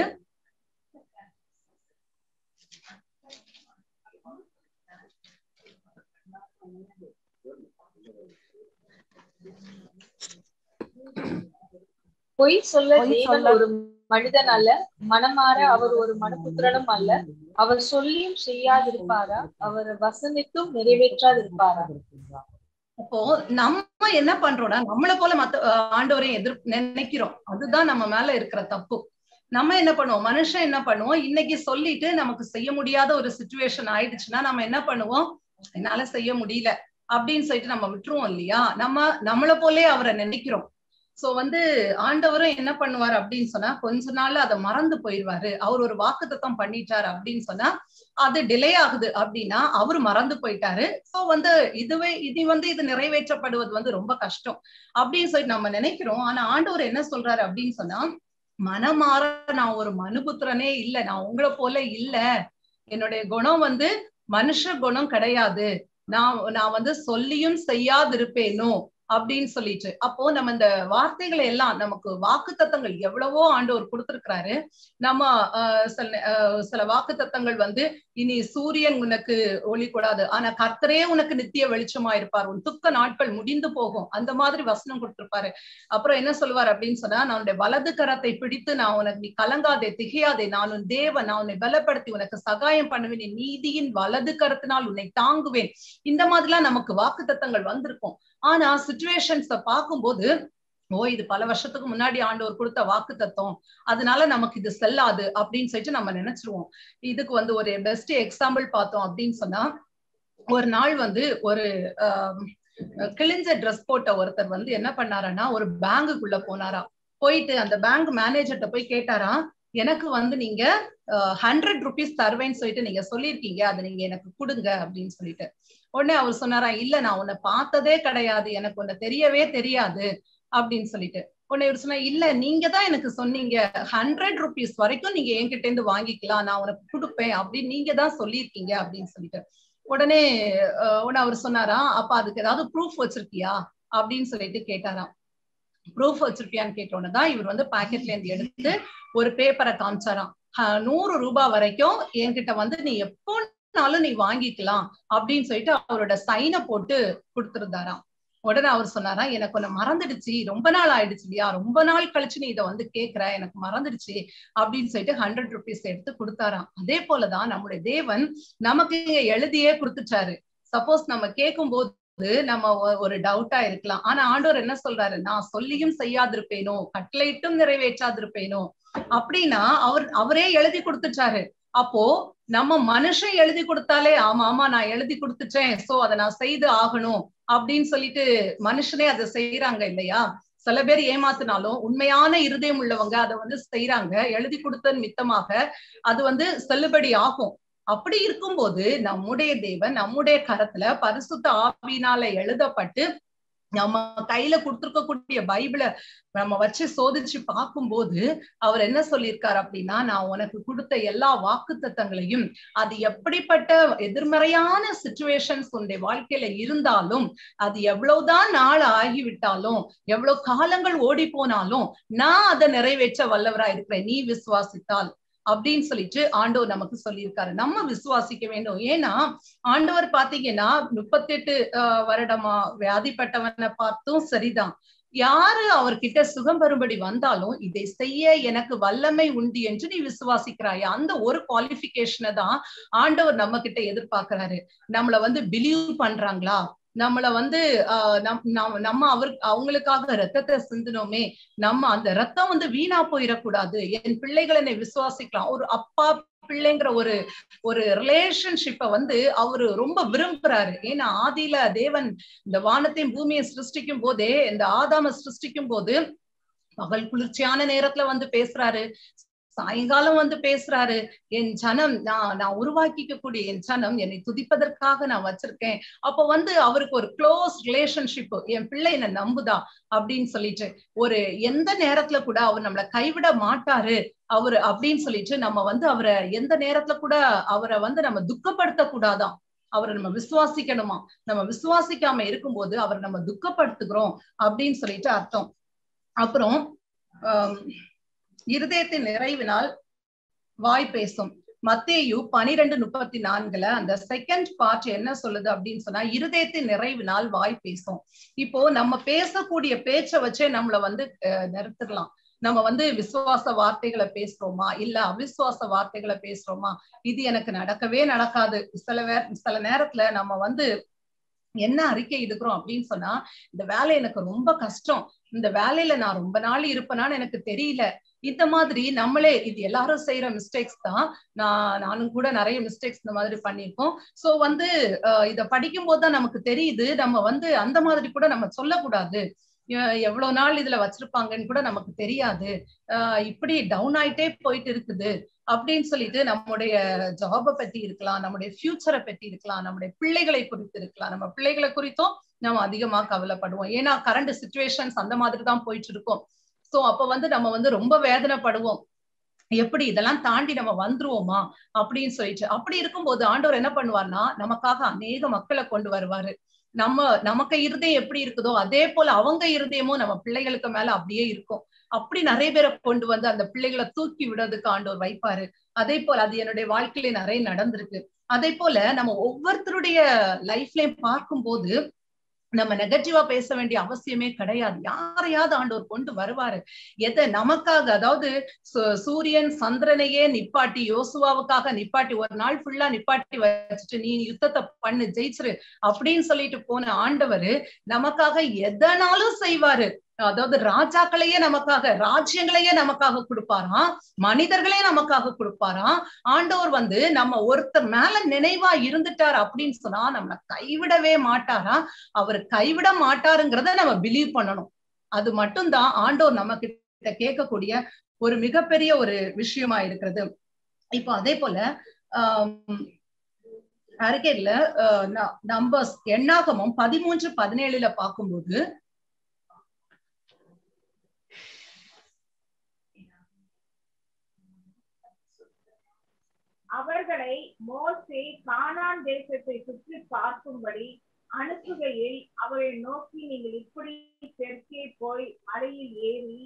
Speaker 4: பொய் சொல்ல
Speaker 3: பொய்
Speaker 4: தேவன்
Speaker 3: சொல்ல-
Speaker 4: ஒரு மனிதன் அல்ல மனமாற அவர் ஒரு மனப்புத்திரனும் அல்ல அவர் சொல்லியும் செய்யாதிருப்பாரா அவர் வசனித்தும் நிறைவேற்றாதிருப்பாரா
Speaker 1: அப்போ நம்ம என்ன பண்றோம்னா நம்மளை போல மத்த அஹ் ஆண்டவரையும் எதிர் நினைக்கிறோம் அதுதான் நம்ம மேல இருக்கிற தப்பு நம்ம என்ன பண்ணுவோம் மனுஷன் என்ன பண்ணுவோம் இன்னைக்கு சொல்லிட்டு நமக்கு செய்ய முடியாத ஒரு சுச்சுவேஷன் ஆயிடுச்சுன்னா நம்ம என்ன பண்ணுவோம் என்னால செய்ய முடியல அப்படின்னு சொல்லிட்டு நம்ம விட்டுருவோம் இல்லையா நம்ம நம்மளை போலே அவரை நினைக்கிறோம் சோ வந்து ஆண்டவரும் என்ன பண்ணுவாரு அப்படின்னு சொன்னா கொஞ்ச நாள்ல அதை மறந்து போயிடுவாரு அவர் ஒரு வாக்குத்தத்தம் பண்ணிட்டாரு அப்படின்னு சொன்னா அது டிலே ஆகுது அப்படின்னா அவரு மறந்து போயிட்டாரு சோ வந்து இதுவே இது வந்து இது நிறைவேற்றப்படுவது வந்து ரொம்ப கஷ்டம் அப்படின்னு சொல்லி நம்ம நினைக்கிறோம் ஆனா ஆண்டவர் என்ன சொல்றாரு அப்படின்னு சொன்னா மனமாற நான் ஒரு மனுபுத்திரனே இல்ல நான் உங்களை போல இல்ல என்னுடைய குணம் வந்து மனுஷ குணம் கிடையாது நான் நான் வந்து சொல்லியும் செய்யாதிருப்பேனோ அப்படின்னு சொல்லிட்டு அப்போ நம்ம இந்த வார்த்தைகளை எல்லாம் நமக்கு வாக்கு தத்தங்கள் எவ்வளவோ ஆண்டவர் கொடுத்திருக்கிறாரு நம்ம ஆஹ் சில ஆஹ் சில வாக்கு தத்தங்கள் வந்து இனி சூரியன் உனக்கு ஒளி கூடாது ஆனா கர்த்தரே உனக்கு நித்திய வெளிச்சமா இருப்பார் உன் துக்க நாட்கள் முடிந்து போகும் அந்த மாதிரி வசனம் கொடுத்திருப்பாரு அப்புறம் என்ன சொல்லுவார் அப்படின்னு சொன்னா நான் உன்னுடைய வலது கரத்தை பிடித்து நான் உனக்கு நீ கலங்காதே திகையாதே நான் உன் தேவன் நான் உன்னை பலப்படுத்தி உனக்கு சகாயம் பண்ணுவேன் என் நீதியின் வலது கரத்தினால் உன்னை தாங்குவேன் இந்த மாதிரிலாம் நமக்கு வாக்கு தத்தங்கள் வந்திருக்கும் ஆனா சுச்சுவேஷன்ஸ பார்க்கும்போது ஓ இது பல வருஷத்துக்கு முன்னாடி ஆண்டவர் கொடுத்த வாக்கு தத்துவம் அதனால நமக்கு இது செல்லாது அப்படின்னு சொல்லிட்டு நம்ம நினைச்சிருவோம் இதுக்கு வந்து ஒரு பெஸ்ட் எக்ஸாம்பிள் பார்த்தோம் அப்படின்னு சொன்னா ஒரு நாள் வந்து ஒரு ஆஹ் கிழிஞ்ச ட்ரெஸ் போட்ட ஒருத்தர் வந்து என்ன பண்ணாரன்னா ஒரு பேங்குக்குள்ள போனாரா போயிட்டு அந்த பேங்க் மேனேஜர்கிட்ட போய் கேட்டாரா எனக்கு வந்து நீங்க ஹண்ட்ரட் ருபீஸ் தருவேன்னு சொல்லிட்டு நீங்க சொல்லியிருக்கீங்க அதை நீங்க எனக்கு கொடுங்க அப்படின்னு சொல்லிட்டு உடனே அவர் சொன்னாரா இல்ல நான் உன்னை பார்த்ததே கிடையாது எனக்கு உன்னை தெரியவே தெரியாது அப்படின்னு சொல்லிட்டு உடனே இவர் சொன்னா இல்ல நீங்க தான் எனக்கு சொன்னீங்க ஹண்ட்ரட் ருபீஸ் வரைக்கும் நீங்க என்கிட்ட இருந்து வாங்கிக்கலாம் நான் உனக்கு கொடுப்பேன் அப்படின்னு நீங்க தான் சொல்லியிருக்கீங்க அப்படின்னு சொல்லிட்டு உடனே உடனே அவர் சொன்னாரா அப்ப அதுக்கு ஏதாவது ப்ரூஃப் வச்சிருக்கியா அப்படின்னு சொல்லிட்டு கேட்டாராம் ப்ரூஃப் வச்சிருப்பியான்னு கேட்ட உடனே தான் இவர் வந்து பாக்கெட்ல இருந்து எடுத்து ஒரு பேப்பரை காமிச்சாராம் நூறு ரூபாய் வரைக்கும் என்கிட்ட வந்து நீ எப்போனாலும் நீ வாங்கிக்கலாம் அப்படின்னு சொல்லிட்டு அவரோட சைனை போட்டு கொடுத்துருந்தாராம் உடனே அவர் சொன்னாரா எனக்கு ஒண்ணு மறந்துடுச்சு ரொம்ப நாள் ஆயிடுச்சு இல்லையா ரொம்ப நாள் கழிச்சு நீ இதை வந்து கேக்குற எனக்கு மறந்துடுச்சு அப்படின்னு சொல்லிட்டு ஹண்ட்ரட் ருபீஸ் எடுத்து கொடுத்தாராம் அதே போலதான் நம்முடைய தேவன் நமக்கு இங்க எழுதியே கொடுத்துட்டாரு சப்போஸ் நம்ம கேட்கும் போது நம்ம ஒரு டவுட்டா இருக்கலாம் ஆனா ஆண்டவர் என்ன சொல்றாரு நான் சொல்லியும் செய்யாதிருப்பேனோ கட்டளையிட்டும் நிறைவேற்றாதிருப்பேனோ அப்படின்னா அவர் அவரே எழுதி கொடுத்துட்டாரு அப்போ நம்ம மனுஷன் எழுதி கொடுத்தாலே ஆமா ஆமா நான் எழுதி கொடுத்துட்டேன் சோ அதை நான் செய்து ஆகணும் அப்படின்னு சொல்லிட்டு மனுஷனே அதை செய்யறாங்க இல்லையா சில பேர் ஏமாத்தினாலும் உண்மையான இருதயம் உள்ளவங்க அதை வந்து செய்யறாங்க எழுதி கொடுத்தன் மித்தமாக அது வந்து செல்லுபடி ஆகும் அப்படி இருக்கும்போது நம்முடைய தேவன் நம்முடைய கரத்துல பரிசுத்த ஆவினால எழுதப்பட்டு நம்ம கையில கொடுத்துருக்கக்கூடிய பைபிளை நம்ம வச்சு சோதிச்சு பார்க்கும்போது அவர் என்ன சொல்லியிருக்காரு அப்படின்னா நான் உனக்கு கொடுத்த எல்லா வாக்கு தத்தங்களையும் அது எப்படிப்பட்ட எதிர்மறையான சுச்சுவேஷன்ஸ் உன்னுடைய வாழ்க்கையில இருந்தாலும் அது எவ்வளவுதான் நாள் ஆகிவிட்டாலும் எவ்வளவு காலங்கள் ஓடி போனாலும் நான் அதை நிறைவேற்ற வல்லவரா இருக்கிறேன் நீ விசுவாசித்தால் அப்படின்னு சொல்லிட்டு ஆண்டவர் நமக்கு சொல்லியிருக்காரு நம்ம விசுவாசிக்க வேண்டும் ஏன்னா ஆண்டவர் பாத்தீங்கன்னா முப்பத்தெட்டு வருடமா வியாதிப்பட்டவனை பார்த்தும் சரிதான் யாரு அவர்கிட்ட சுகம் பெறும்படி வந்தாலும் இதை செய்ய எனக்கு வல்லமை உண்டு என்று நீ விசுவாசிக்கிறாய் அந்த ஒரு குவாலிபிகேஷனை தான் ஆண்டவர் நம்ம கிட்ட எதிர்பார்க்கிறாரு நம்மள வந்து பிலீவ் பண்றாங்களா நம்மள வந்து ஆஹ் நம் நம்ம அவர் அவங்களுக்காக ரத்தத்தை சிந்தனோமே நம்ம அந்த ரத்தம் வந்து வீணா போயிடக்கூடாது என் பிள்ளைகள் என்னை விசுவாசிக்கலாம் ஒரு அப்பா பிள்ளைங்கிற ஒரு ஒரு ரிலேஷன்ஷிப்பை வந்து அவரு ரொம்ப விரும்புறாரு ஏன்னா ஆதியில தேவன் இந்த வானத்தையும் பூமியை சிருஷ்டிக்கும் போதே இந்த ஆதாம சிருஷ்டிக்கும் போது பகல் குளிர்ச்சியான நேரத்துல வந்து பேசுறாரு சாயங்காலம் வந்து பேசுறாரு என் ஜனம் நான் நான் உருவாக்கிக்க கூடிய என் ஜனம் என்னை துதிப்பதற்காக நான் வச்சிருக்கேன் அப்ப வந்து அவருக்கு ஒரு க்ளோஸ் ரிலேஷன்ஷிப் என் பிள்ளை என்ன நம்புதா அப்படின்னு சொல்லிட்டு ஒரு எந்த நேரத்துல கூட அவர் நம்மளை கைவிட மாட்டாரு அவரு அப்படின்னு சொல்லிட்டு நம்ம வந்து அவரை எந்த நேரத்துல கூட அவரை வந்து நம்ம துக்கப்படுத்த கூடாதான் அவரை நம்ம விசுவாசிக்கணுமா நம்ம விசுவாசிக்காம இருக்கும்போது அவரை நம்ம துக்கப்படுத்துகிறோம் அப்படின்னு சொல்லிட்டு அர்த்தம் அப்புறம் ஆஹ் இருதயத்தின் நிறைவினால் வாய் பேசும் மத்தேயு பனிரெண்டு முப்பத்தி நான்குல அந்த செகண்ட் பார்ட் என்ன சொல்லுது அப்படின்னு சொன்னா இருதயத்தின் நிறைவினால் வாய் பேசும் இப்போ நம்ம பேசக்கூடிய பேச்சை வச்சே நம்மள வந்து நிறுத்திடலாம் நம்ம வந்து விசுவாச வார்த்தைகளை பேசுறோமா இல்ல அவிசுவாச வார்த்தைகளை பேசுறோமா இது எனக்கு நடக்கவே நடக்காது சில வே சில நேரத்துல நம்ம வந்து என்ன அறிக்கை எடுக்கிறோம் அப்படின்னு சொன்னா இந்த வேலை எனக்கு ரொம்ப கஷ்டம் இந்த வேலையில நான் ரொம்ப நாள் இருப்பேனான்னு எனக்கு தெரியல இந்த மாதிரி நம்மளே இது எல்லாரும் செய்யற மிஸ்டேக்ஸ் தான் நான் நானும் கூட நிறைய மிஸ்டேக்ஸ் இந்த மாதிரி பண்ணியிருக்கோம் சோ வந்து இத படிக்கும் போது தான் நமக்கு தெரியுது நம்ம வந்து அந்த மாதிரி கூட நம்ம சொல்லக்கூடாது எவ்வளவு நாள் இதுல வச்சிருப்பாங்கன்னு கூட நமக்கு தெரியாது ஆஹ் இப்படி டவுன் ஆயிட்டே போயிட்டு இருக்குது அப்படின்னு சொல்லிட்டு நம்முடைய ஜாபை பத்தி இருக்கலாம் நம்முடைய ஃபியூச்சரை பத்தி இருக்கலாம் நம்முடைய பிள்ளைகளை குறித்து இருக்கலாம் நம்ம பிள்ளைகளை குறித்தும் நம்ம அதிகமா கவலைப்படுவோம் ஏன்னா கரண்ட் சுச்சுவேஷன்ஸ் அந்த மாதிரி தான் போயிட்டு இருக்கோம் சோ அப்ப வந்து நம்ம வந்து ரொம்ப வேதனைப்படுவோம் எப்படி இதெல்லாம் தாண்டி நம்ம வந்துருவோமா அப்படின்னு சொல்லிட்டு அப்படி இருக்கும்போது ஆண்டவர் என்ன பண்ணுவார்னா நமக்காக அநேக மக்களை கொண்டு வருவாரு நம்ம நமக்கு இருதயம் எப்படி இருக்குதோ அதே போல அவங்க இருதயமும் நம்ம பிள்ளைகளுக்கு மேல அப்படியே இருக்கும் அப்படி நிறைய பேரை கொண்டு வந்து அந்த பிள்ளைகளை தூக்கி விடுறதுக்கு ஆண்டவர் வைப்பாரு அதே போல அது என்னுடைய வாழ்க்கையில நிறைய நடந்திருக்கு அதே போல நம்ம ஒவ்வொருத்தருடைய லைஃப்லயும் பார்க்கும்போது நம்ம நெகட்டிவா பேச வேண்டிய அவசியமே கிடையாது யாரையாவது ஆண்டவர் கொண்டு வருவாரு எதை நமக்காக அதாவது சூரியன் சந்திரனையே நிப்பாட்டி யோசுவாவுக்காக நிப்பாட்டி ஒரு நாள் ஃபுல்லா நிப்பாட்டி வச்சுட்டு நீ யுத்தத்தை பண்ணு ஜெயிச்சிரு அப்படின்னு சொல்லிட்டு போன ஆண்டவர் நமக்காக எதனாலும் செய்வாரு அதாவது ராஜாக்களையே நமக்காக ராஜ்யங்களையே நமக்காக கொடுப்பாராம் மனிதர்களே நமக்காக கொடுப்பாராம் ஆண்டவர் வந்து நம்ம ஒருத்தர் மேல நினைவா இருந்துட்டார் அப்படின்னு சொன்னா நம்மளை கைவிடவே மாட்டாரா அவர் கைவிட மாட்டாருங்கிறத நம்ம பிலீவ் பண்ணணும் அது மட்டும்தான் ஆண்டவர் நம்ம கிட்ட கேட்கக்கூடிய ஒரு மிகப்பெரிய ஒரு விஷயமா இருக்கிறது இப்போ அதே போல ஆஹ் அறிக்கையில நம்பர்ஸ் எண்ணாகமும் பதிமூன்று பதினேழுல பார்க்கும்போது
Speaker 2: அவர்களை மோசே கானான் தேசத்தை சுற்றி பார்க்கும்படி அனுப்புகையில் அவரை நோக்கி நீங்கள் இப்படி தெற்கே போய் மலையில் ஏறி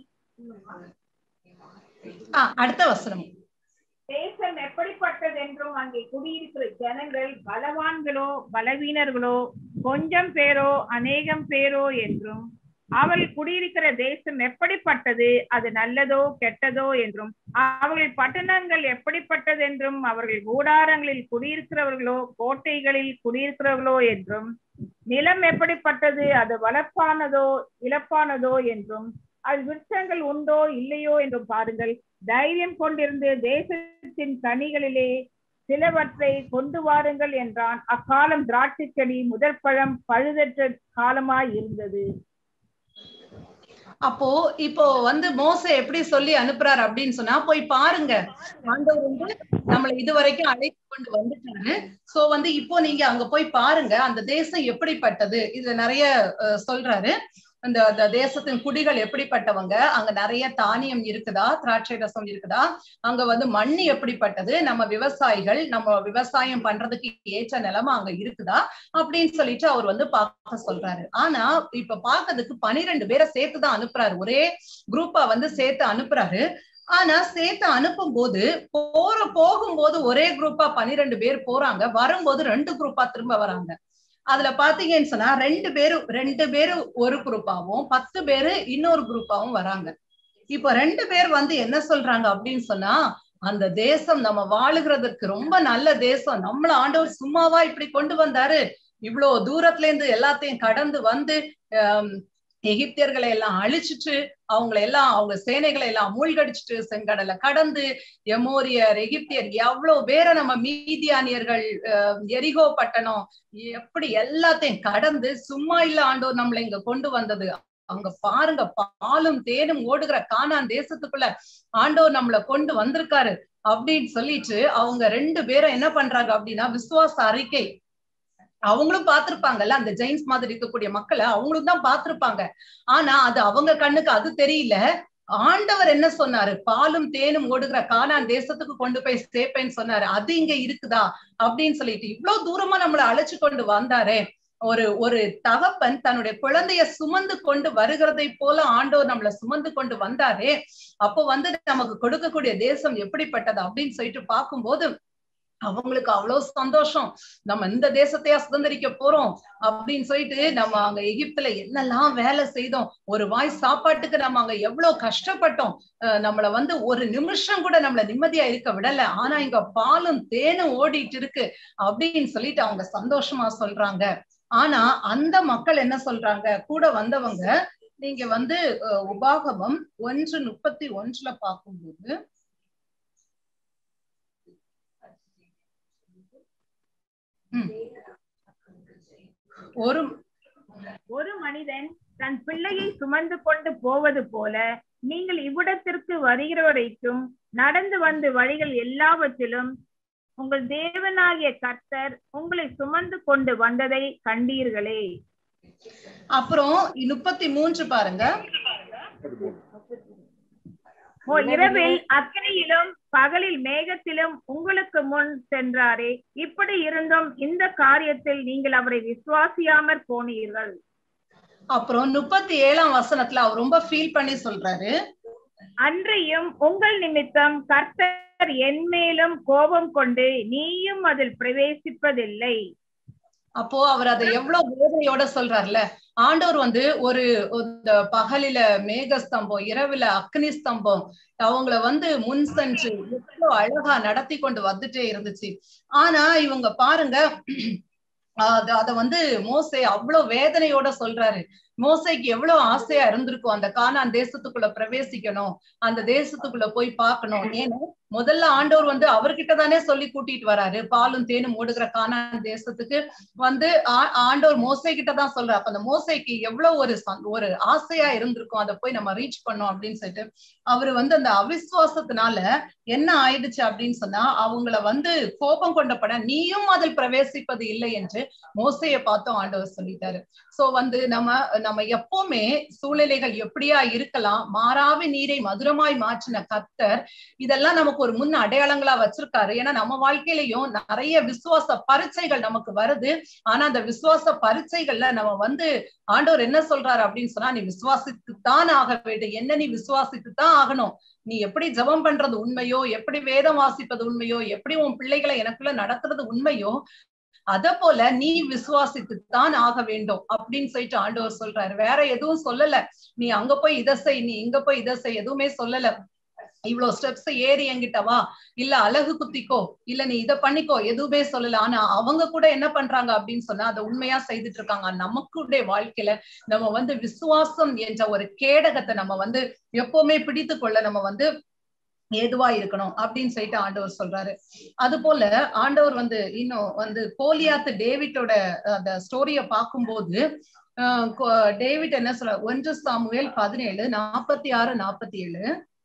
Speaker 1: ஆஹ் அடுத்த வசனம்
Speaker 2: தேசம் எப்படிப்பட்டதென்றும் அங்கே குடியிருக்கிற ஜனங்கள் பலவான்களோ பலவீனர்களோ கொஞ்சம் பேரோ அநேகம் பேரோ என்றும் அவர்கள் குடியிருக்கிற தேசம் எப்படிப்பட்டது அது நல்லதோ கெட்டதோ என்றும் அவர்கள் பட்டணங்கள் எப்படிப்பட்டதென்றும் அவர்கள் கூடாரங்களில் குடியிருக்கிறவர்களோ கோட்டைகளில் குடியிருக்கிறவர்களோ என்றும் நிலம் எப்படிப்பட்டது அது வளர்ப்பானதோ இழப்பானதோ என்றும் அது விருட்சங்கள் உண்டோ இல்லையோ என்றும் பாருங்கள் தைரியம் கொண்டிருந்து தேசத்தின் கனிகளிலே சிலவற்றை கொண்டு வாருங்கள் என்றான் அக்காலம் திராட்சை செடி முதற் பழம் பழுதற்ற காலமாய் இருந்தது
Speaker 1: அப்போ இப்போ வந்து மோச எப்படி சொல்லி அனுப்புறாரு அப்படின்னு சொன்னா போய் பாருங்க ஆண்டவர் வந்து நம்மளை இது வரைக்கும் அழைத்து கொண்டு வந்துட்டாரு சோ வந்து இப்போ நீங்க அங்க போய் பாருங்க அந்த தேசம் எப்படிப்பட்டது இது நிறைய சொல்றாரு அந்த அந்த தேசத்தின் குடிகள் எப்படிப்பட்டவங்க அங்க நிறைய தானியம் இருக்குதா திராட்சை ரசம் இருக்குதா அங்க வந்து மண்ணு எப்படிப்பட்டது நம்ம விவசாயிகள் நம்ம விவசாயம் பண்றதுக்கு ஏற்ற நிலைமை அங்க இருக்குதா அப்படின்னு சொல்லிட்டு அவர் வந்து பார்க்க சொல்றாரு ஆனா இப்ப பாக்குறதுக்கு பனிரெண்டு பேரை சேர்த்துதான் அனுப்புறாரு ஒரே குரூப்பா வந்து சேர்த்து அனுப்புறாரு ஆனா சேர்த்து அனுப்பும் போது போற போகும்போது ஒரே குரூப்பா பனிரெண்டு பேர் போறாங்க வரும்போது ரெண்டு குரூப்பா திரும்ப வராங்க அதுல பாத்தீங்கன்னு சொன்னா ரெண்டு பேரும் ரெண்டு பேரும் ஒரு குரூப்பாவும் பத்து பேரு இன்னொரு குரூப்பாவும் வராங்க இப்ப ரெண்டு பேர் வந்து என்ன சொல்றாங்க அப்படின்னு சொன்னா அந்த தேசம் நம்ம வாழுகிறதுக்கு ரொம்ப நல்ல தேசம் நம்மள ஆண்டவர் சும்மாவா இப்படி கொண்டு வந்தாரு இவ்வளவு தூரத்துல இருந்து எல்லாத்தையும் கடந்து வந்து எகிப்தியர்களை எல்லாம் அழிச்சிட்டு அவங்களை எல்லாம் அவங்க சேனைகளை எல்லாம் மூழ்கடிச்சிட்டு செங்கடலை கடந்து எமோரியர் எகிப்தியர் எவ்வளவு பேரை நம்ம மீதியானியர்கள் எரிகோ பட்டணம் எப்படி எல்லாத்தையும் கடந்து சும்மா இல்ல ஆண்டோர் நம்மளை இங்க கொண்டு வந்தது அங்க பாருங்க பாலும் தேனும் ஓடுகிற கானான் தேசத்துக்குள்ள ஆண்டோர் நம்மளை கொண்டு வந்திருக்காரு அப்படின்னு சொல்லிட்டு அவங்க ரெண்டு பேரும் என்ன பண்றாங்க அப்படின்னா விசுவாச அறிக்கை அவங்களும் பார்த்திருப்பாங்கல்ல அந்த ஜெயின்ஸ் மாதிரி இருக்கக்கூடிய மக்களை அவங்களும் தான் பார்த்திருப்பாங்க ஆனா அது அவங்க கண்ணுக்கு அது தெரியல ஆண்டவர் என்ன சொன்னாரு பாலும் தேனும் ஓடுகிற கானான் தேசத்துக்கு கொண்டு போய் சேர்ப்பேன்னு சொன்னாரு அது இங்க இருக்குதா அப்படின்னு சொல்லிட்டு இவ்வளவு தூரமா நம்மளை அழைச்சு கொண்டு வந்தாரே ஒரு ஒரு தகப்பன் தன்னுடைய குழந்தைய சுமந்து கொண்டு வருகிறதை போல ஆண்டவர் நம்மளை சுமந்து கொண்டு வந்தாரே அப்போ வந்து நமக்கு கொடுக்கக்கூடிய தேசம் எப்படிப்பட்டது அப்படின்னு சொல்லிட்டு பார்க்கும்போது அவங்களுக்கு அவ்வளவு சந்தோஷம் நம்ம இந்த தேசத்தையா சுதந்திரிக்க போறோம் அப்படின்னு சொல்லிட்டு நம்ம அங்க எகிப்துல என்னெல்லாம் வேலை செய்தோம் ஒரு வாய் சாப்பாட்டுக்கு நம்ம அங்க எவ்வளவு கஷ்டப்பட்டோம் நம்மள வந்து ஒரு நிமிஷம் கூட நம்மள நிம்மதியா இருக்க விடல ஆனா இங்க பாலும் தேனும் ஓடிட்டு இருக்கு அப்படின்னு சொல்லிட்டு அவங்க சந்தோஷமா சொல்றாங்க ஆனா அந்த மக்கள் என்ன சொல்றாங்க கூட வந்தவங்க நீங்க வந்து உபாகமம் ஒன்று முப்பத்தி ஒன்றுல பார்க்கும்போது ஒரு
Speaker 2: ஒரு மனிதன் தன் பிள்ளையை சுமந்து கொண்டு போவது போல நீங்கள் இவ்விடத்திற்கு வருகிற வரைக்கும் நடந்து வந்து வழிகள் எல்லாவற்றிலும் உங்கள் தேவனாகிய கர்த்தர் உங்களை சுமந்து கொண்டு வந்ததை கண்டீர்களே
Speaker 1: அப்புறம் முப்பத்தி மூன்று பாருங்க
Speaker 2: ஓ இரவில் அக்னியிலும் பகலில் மேகத்திலும் உங்களுக்கு முன் சென்றாரே இப்படி இருந்தும் இந்த காரியத்தில் நீங்கள் அவரை விசுவாசியாமற் போனீர்கள்
Speaker 1: அப்புறம் முப்பத்தி ஏழாம் வசனத்துல அவர் ரொம்ப ஃபீல் பண்ணி சொல்றாரு
Speaker 2: அன்றையும் உங்கள் நிமித்தம் கர்த்தர் என் மேலும் கோபம் கொண்டு நீயும் அதில் பிரவேசிப்பதில்லை
Speaker 1: அப்போ அவர் அதை எவ்வளவு வேதனையோட சொல்றாருல ஆண்டவர் வந்து ஒரு இந்த பகலில மேக ஸ்தம்பம் இரவுல அக்னி ஸ்தம்பம் அவங்கள வந்து முன் சென்று எவ்வளவு அழகா நடத்தி கொண்டு வந்துட்டே இருந்துச்சு ஆனா இவங்க பாருங்க அத அத வந்து மோசே அவ்வளவு வேதனையோட சொல்றாரு மோசைக்கு எவ்வளவு ஆசையா இருந்திருக்கும் அந்த கானான் தேசத்துக்குள்ள பிரவேசிக்கணும் அந்த தேசத்துக்குள்ள போய் பார்க்கணும் ஏன்னா முதல்ல ஆண்டவர் வந்து அவர்கிட்ட தானே சொல்லி கூட்டிட்டு வராரு பாலும் தேனும் ஓடுகிற கானான் தேசத்துக்கு வந்து ஆ- ஆண்டவர் மோசை கிட்ட தான் சொல்றாரு அப்ப அந்த மோசைக்கு எவ்வளவு ஒரு சந்- ஒரு ஆசையா இருந்திருக்கும் அதை போய் நம்ம ரீச் பண்ணோம் அப்படின்னு சொல்லிட்டு அவரு வந்து அந்த அவிசுவாசத்தினால என்ன ஆயிடுச்சு அப்படின்னு சொன்னா அவங்கள வந்து கோபம் கொண்டப்பட நீயும் அதில் பிரவேசிப்பது இல்லை என்று மோசைய பார்த்தும் ஆண்டவர் சொல்லிட்டாரு சோ வந்து நம்ம நம்ம எப்பவுமே சூழ்நிலைகள் எப்படியா இருக்கலாம் மாறாவி நீரை மதுரமாய் மாற்றின கத்தர் இதெல்லாம் நமக்கு ஒரு முன் அடையாளங்களா வச்சிருக்காரு ஏன்னா நம்ம வாழ்க்கையிலயும் நிறைய விசுவாச பரீட்சைகள் நமக்கு வருது ஆனா அந்த விசுவாச பரீட்சைகள்ல நம்ம வந்து ஆண்டவர் என்ன சொல்றாரு அப்படின்னு சொன்னா நீ விசுவாசித்துத்தான் ஆக வேண்டும் என்ன நீ விசுவாசித்துத்தான் ஆகணும் நீ எப்படி ஜெபம் பண்றது உண்மையோ எப்படி வேதம் வாசிப்பது உண்மையோ எப்படி உன் பிள்ளைகளை எனக்குள்ள நடத்துறது உண்மையோ அத போல நீ விசுவாசித்துத்தான் ஆக வேண்டும் அப்படின்னு சொல்லிட்டு ஆண்டவர் சொல்றாரு வேற எதுவும் சொல்லல நீ அங்க போய் இதை செய் நீ இங்க போய் இதை செய் எதுவுமே சொல்லல இவ்வளவு ஸ்டெப்ஸ் ஏறி என்கிட்ட வா இல்ல அழகு குத்திக்கோ இல்ல நீ இத பண்ணிக்கோ எதுவுமே சொல்லல ஆனா அவங்க கூட என்ன பண்றாங்க அப்படின்னு சொன்னா அதை உண்மையா செய்துட்டு இருக்காங்க நமக்குடைய வாழ்க்கையில நம்ம வந்து விசுவாசம் என்ற ஒரு கேடகத்தை நம்ம வந்து எப்பவுமே பிடித்து கொள்ள நம்ம வந்து ஏதுவா இருக்கணும் அப்படின்னு சொல்லிட்டு ஆண்டவர் சொல்றாரு அது போல ஆண்டவர் வந்து இன்னும் வந்து கோலியாத்து டேவிட்டோட அந்த ஸ்டோரிய பார்க்கும்போது ஆஹ் கோ- டேவிட் என்ன சொல்ற ஒன்று சாமுவேல் பதினேழு நாற்பத்தி ஆறு நாற்பத்தி ஏழு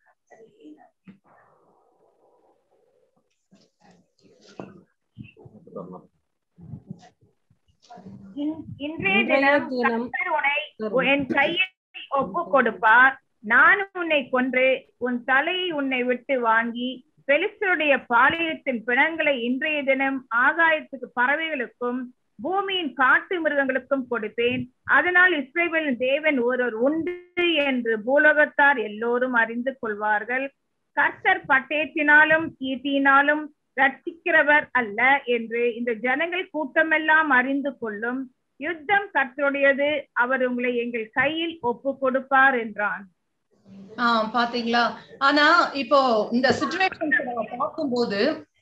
Speaker 2: இன்- இன்றைய
Speaker 3: இன்றைய
Speaker 2: தினம்
Speaker 3: தினம்
Speaker 2: கர்த்தர் உன்னை என் கையில் ஒப்பு கொடுப்பார் நான் உன்னை கொன்று உன் தலையை உன்னை விட்டு வாங்கி பெலிஸ்தருடைய பாளையத்தின் பிணங்களை இன்றைய தினம் ஆகாயத்துக்கு பறவைகளுக்கும் பூமியின் காட்டு மிருகங்களுக்கும் கொடுப்பேன் அதனால் இஸ்ரேலின் தேவன் ஒருவர் உண்டு என்று பூலோகத்தார் எல்லோரும் அறிந்து கொள்வார்கள் கர்த்தர் பட்டயத்தினாலும் ஈட்டியினாலும் ரட்சிக்கிறவர் அல்ல என்று இந்த ஜனங்கள் கூட்டமெல்லாம் அறிந்து கொள்ளும் யுத்தம் கர்த்தருடையது அவர் உங்களை எங்கள் கையில் ஒப்பு கொடுப்பார் என்றான்
Speaker 1: ஆஹ் பாத்தீங்களா ஆனா இப்போ இந்த சுச்சுவேஷன் நம்ம பார்க்கும்போது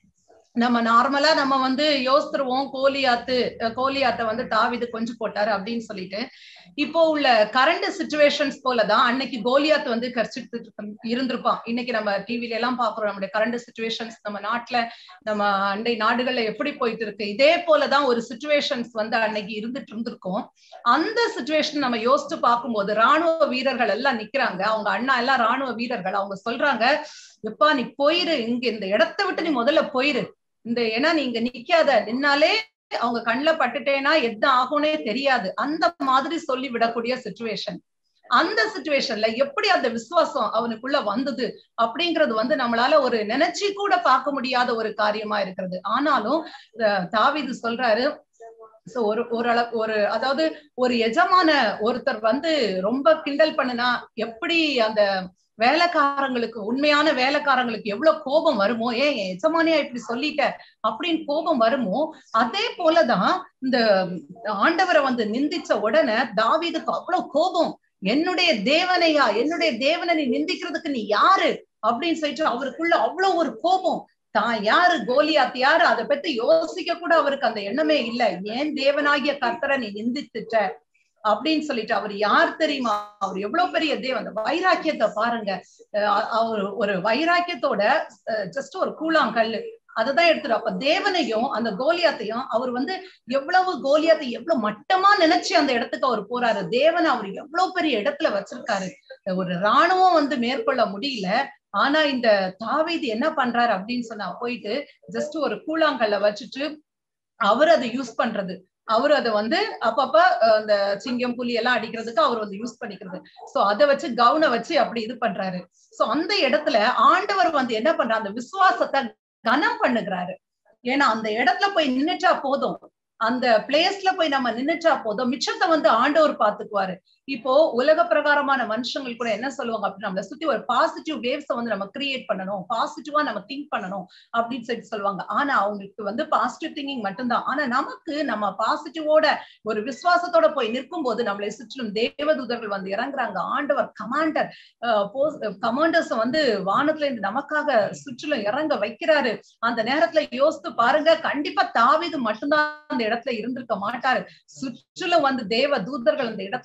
Speaker 1: நம்ம நார்மலா நம்ம வந்து யோசித்துருவோம் கோலியாத்து அஹ் கோலியாத்தை வந்து தாவிது கொஞ்சம் போட்டாரு அப்படின்னு சொல்லிட்டு இப்போ உள்ள கரண்ட் சுச்சுவேஷன்ஸ் போலதான் அன்னைக்கு கோலியாத் வந்து கரிச்சிட்டு இருந்திருப்பான் இன்னைக்கு நம்ம டிவில எல்லாம் பாக்குறோம் நம்முடைய கரண்ட் சுச்சுவேஷன்ஸ் நம்ம நாட்டுல நம்ம அண்டை நாடுகள்ல எப்படி போயிட்டு இருக்கு இதே போலதான் ஒரு சுச்சுவேஷன்ஸ் வந்து அன்னைக்கு இருந்துட்டு இருந்திருக்கும் அந்த சுச்சுவேஷன் நம்ம யோசிச்சு பார்க்கும்போது ராணுவ வீரர்கள் எல்லாம் நிக்கிறாங்க அவங்க அண்ணா எல்லாம் ராணுவ வீரர்கள் அவங்க சொல்றாங்க எப்பா நீ போயிரு இங்க இந்த இடத்த விட்டு நீ முதல்ல போயிரு இந்த ஏன்னா நீ இங்க நிக்காத நின்னாலே அவங்க கண்ணுல பட்டுட்டேன்னா எது ஆகும்னே தெரியாது அந்த மாதிரி சொல்லி விடக்கூடிய சுச்சுவேஷன் அந்த சுச்சுவேஷன்ல எப்படி அந்த விசுவாசம் அவனுக்குள்ள வந்தது அப்படிங்கிறது வந்து நம்மளால ஒரு நினைச்சு கூட பார்க்க முடியாத ஒரு காரியமா இருக்கிறது ஆனாலும் அஹ் தாவீது சொல்றாரு சோ ஒரு ஓரளவு ஒரு அதாவது ஒரு எஜமான ஒருத்தர் வந்து ரொம்ப கிண்டல் பண்ணுனா எப்படி அந்த வேலைக்காரங்களுக்கு உண்மையான வேலைக்காரங்களுக்கு எவ்வளவு கோபம் வருமோ ஏன் என் எஜமானியா இப்படி சொல்லிட்ட அப்படின்னு கோபம் வருமோ அதே போலதான் இந்த ஆண்டவரை வந்து நிந்திச்ச உடனே தாவீதுக்கு அவ்வளவு கோபம் என்னுடைய தேவனையா என்னுடைய தேவனை நீ நிந்திக்கிறதுக்கு நீ யாரு அப்படின்னு சொல்லிட்டு அவருக்குள்ள அவ்வளவு ஒரு கோபம் தான் யாரு கோலியாத் யாரு அதை பத்தி யோசிக்க கூட அவருக்கு அந்த எண்ணமே இல்ல ஏன் தேவனாகிய கர்த்தரை நீ நிந்தித்துட்ட அப்படின்னு சொல்லிட்டு அவர் யார் தெரியுமா அவர் எவ்வளவு பெரிய தேவன் அந்த வைராக்கியத்தை பாருங்க அஹ் அவர் ஒரு வைராக்கியத்தோட ஜஸ்ட் ஒரு கூழாங்கல் அததான் எடுத்துட்டு அப்ப தேவனையும் அந்த கோலியாத்தையும் அவர் வந்து எவ்வளவு கோலியாத்தை எவ்வளவு மட்டமா நினைச்சு அந்த இடத்துக்கு அவர் போறாரு தேவனை அவர் எவ்வளவு பெரிய இடத்துல வச்சிருக்காரு ஒரு ராணுவம் வந்து மேற்கொள்ள முடியல ஆனா இந்த தாவீது என்ன பண்றாரு அப்படின்னு சொன்னா போயிட்டு ஜஸ்ட் ஒரு கூழாங்கல்ல வச்சுட்டு அவர் அதை யூஸ் பண்றது அவர் அதை வந்து அப்பப்ப அஹ், அந்த சிங்கம் புலி எல்லாம் அடிக்கிறதுக்கு அவர் வந்து யூஸ் பண்ணிக்கிறது சோ அதை வச்சு கவுனை வச்சு அப்படி இது பண்றாரு சோ அந்த இடத்துல ஆண்டவர் வந்து என்ன பண்ற அந்த விசுவாசத்தை கனம் பண்ணுகிறாரு ஏன்னா அந்த இடத்துல போய் நின்னுட்டா போதும் அந்த பிளேஸ்ல போய் நம்ம நின்னுட்டா போதும் மிச்சத்தை வந்து ஆண்டவர் பாத்துக்குவாரு இப்போ உலக பிரகாரமான மனுஷங்கள் கூட என்ன சொல்லுவாங்க அப்படி நம்மளை சுத்தி ஒரு பாசிட்டிவ் வேவ்ஸ வந்து நம்ம கிரியேட் பண்ணணும் பாசிட்டிவா நம்ம திங்க் பண்ணணும் அப்படின்னு சொல்லி சொல்லுவாங்க ஆனா அவங்களுக்கு வந்து பாசிட்டிவ் திங்கிங் மட்டும்தான் ஆனா நமக்கு நம்ம பாசிட்டிவோட ஒரு விசுவாசத்தோட போய் நிற்கும் போது நம்மளை சுற்றிலும் தேவதூதர்கள் வந்து இறங்குறாங்க ஆண்டவர் கமாண்டர் கமாண்டர்ஸ் வந்து வானத்துல இருந்து நமக்காக சுற்றிலும் இறங்க வைக்கிறாரு அந்த நேரத்துல யோசித்து பாருங்க கண்டிப்பா தாவிது மட்டும்தான் அந்த இடத்துல இருந்திருக்க மாட்டாரு சுற்றிலும் வந்து தேவ தூதர்கள் அந்த இடத்துல கண்டிப்பா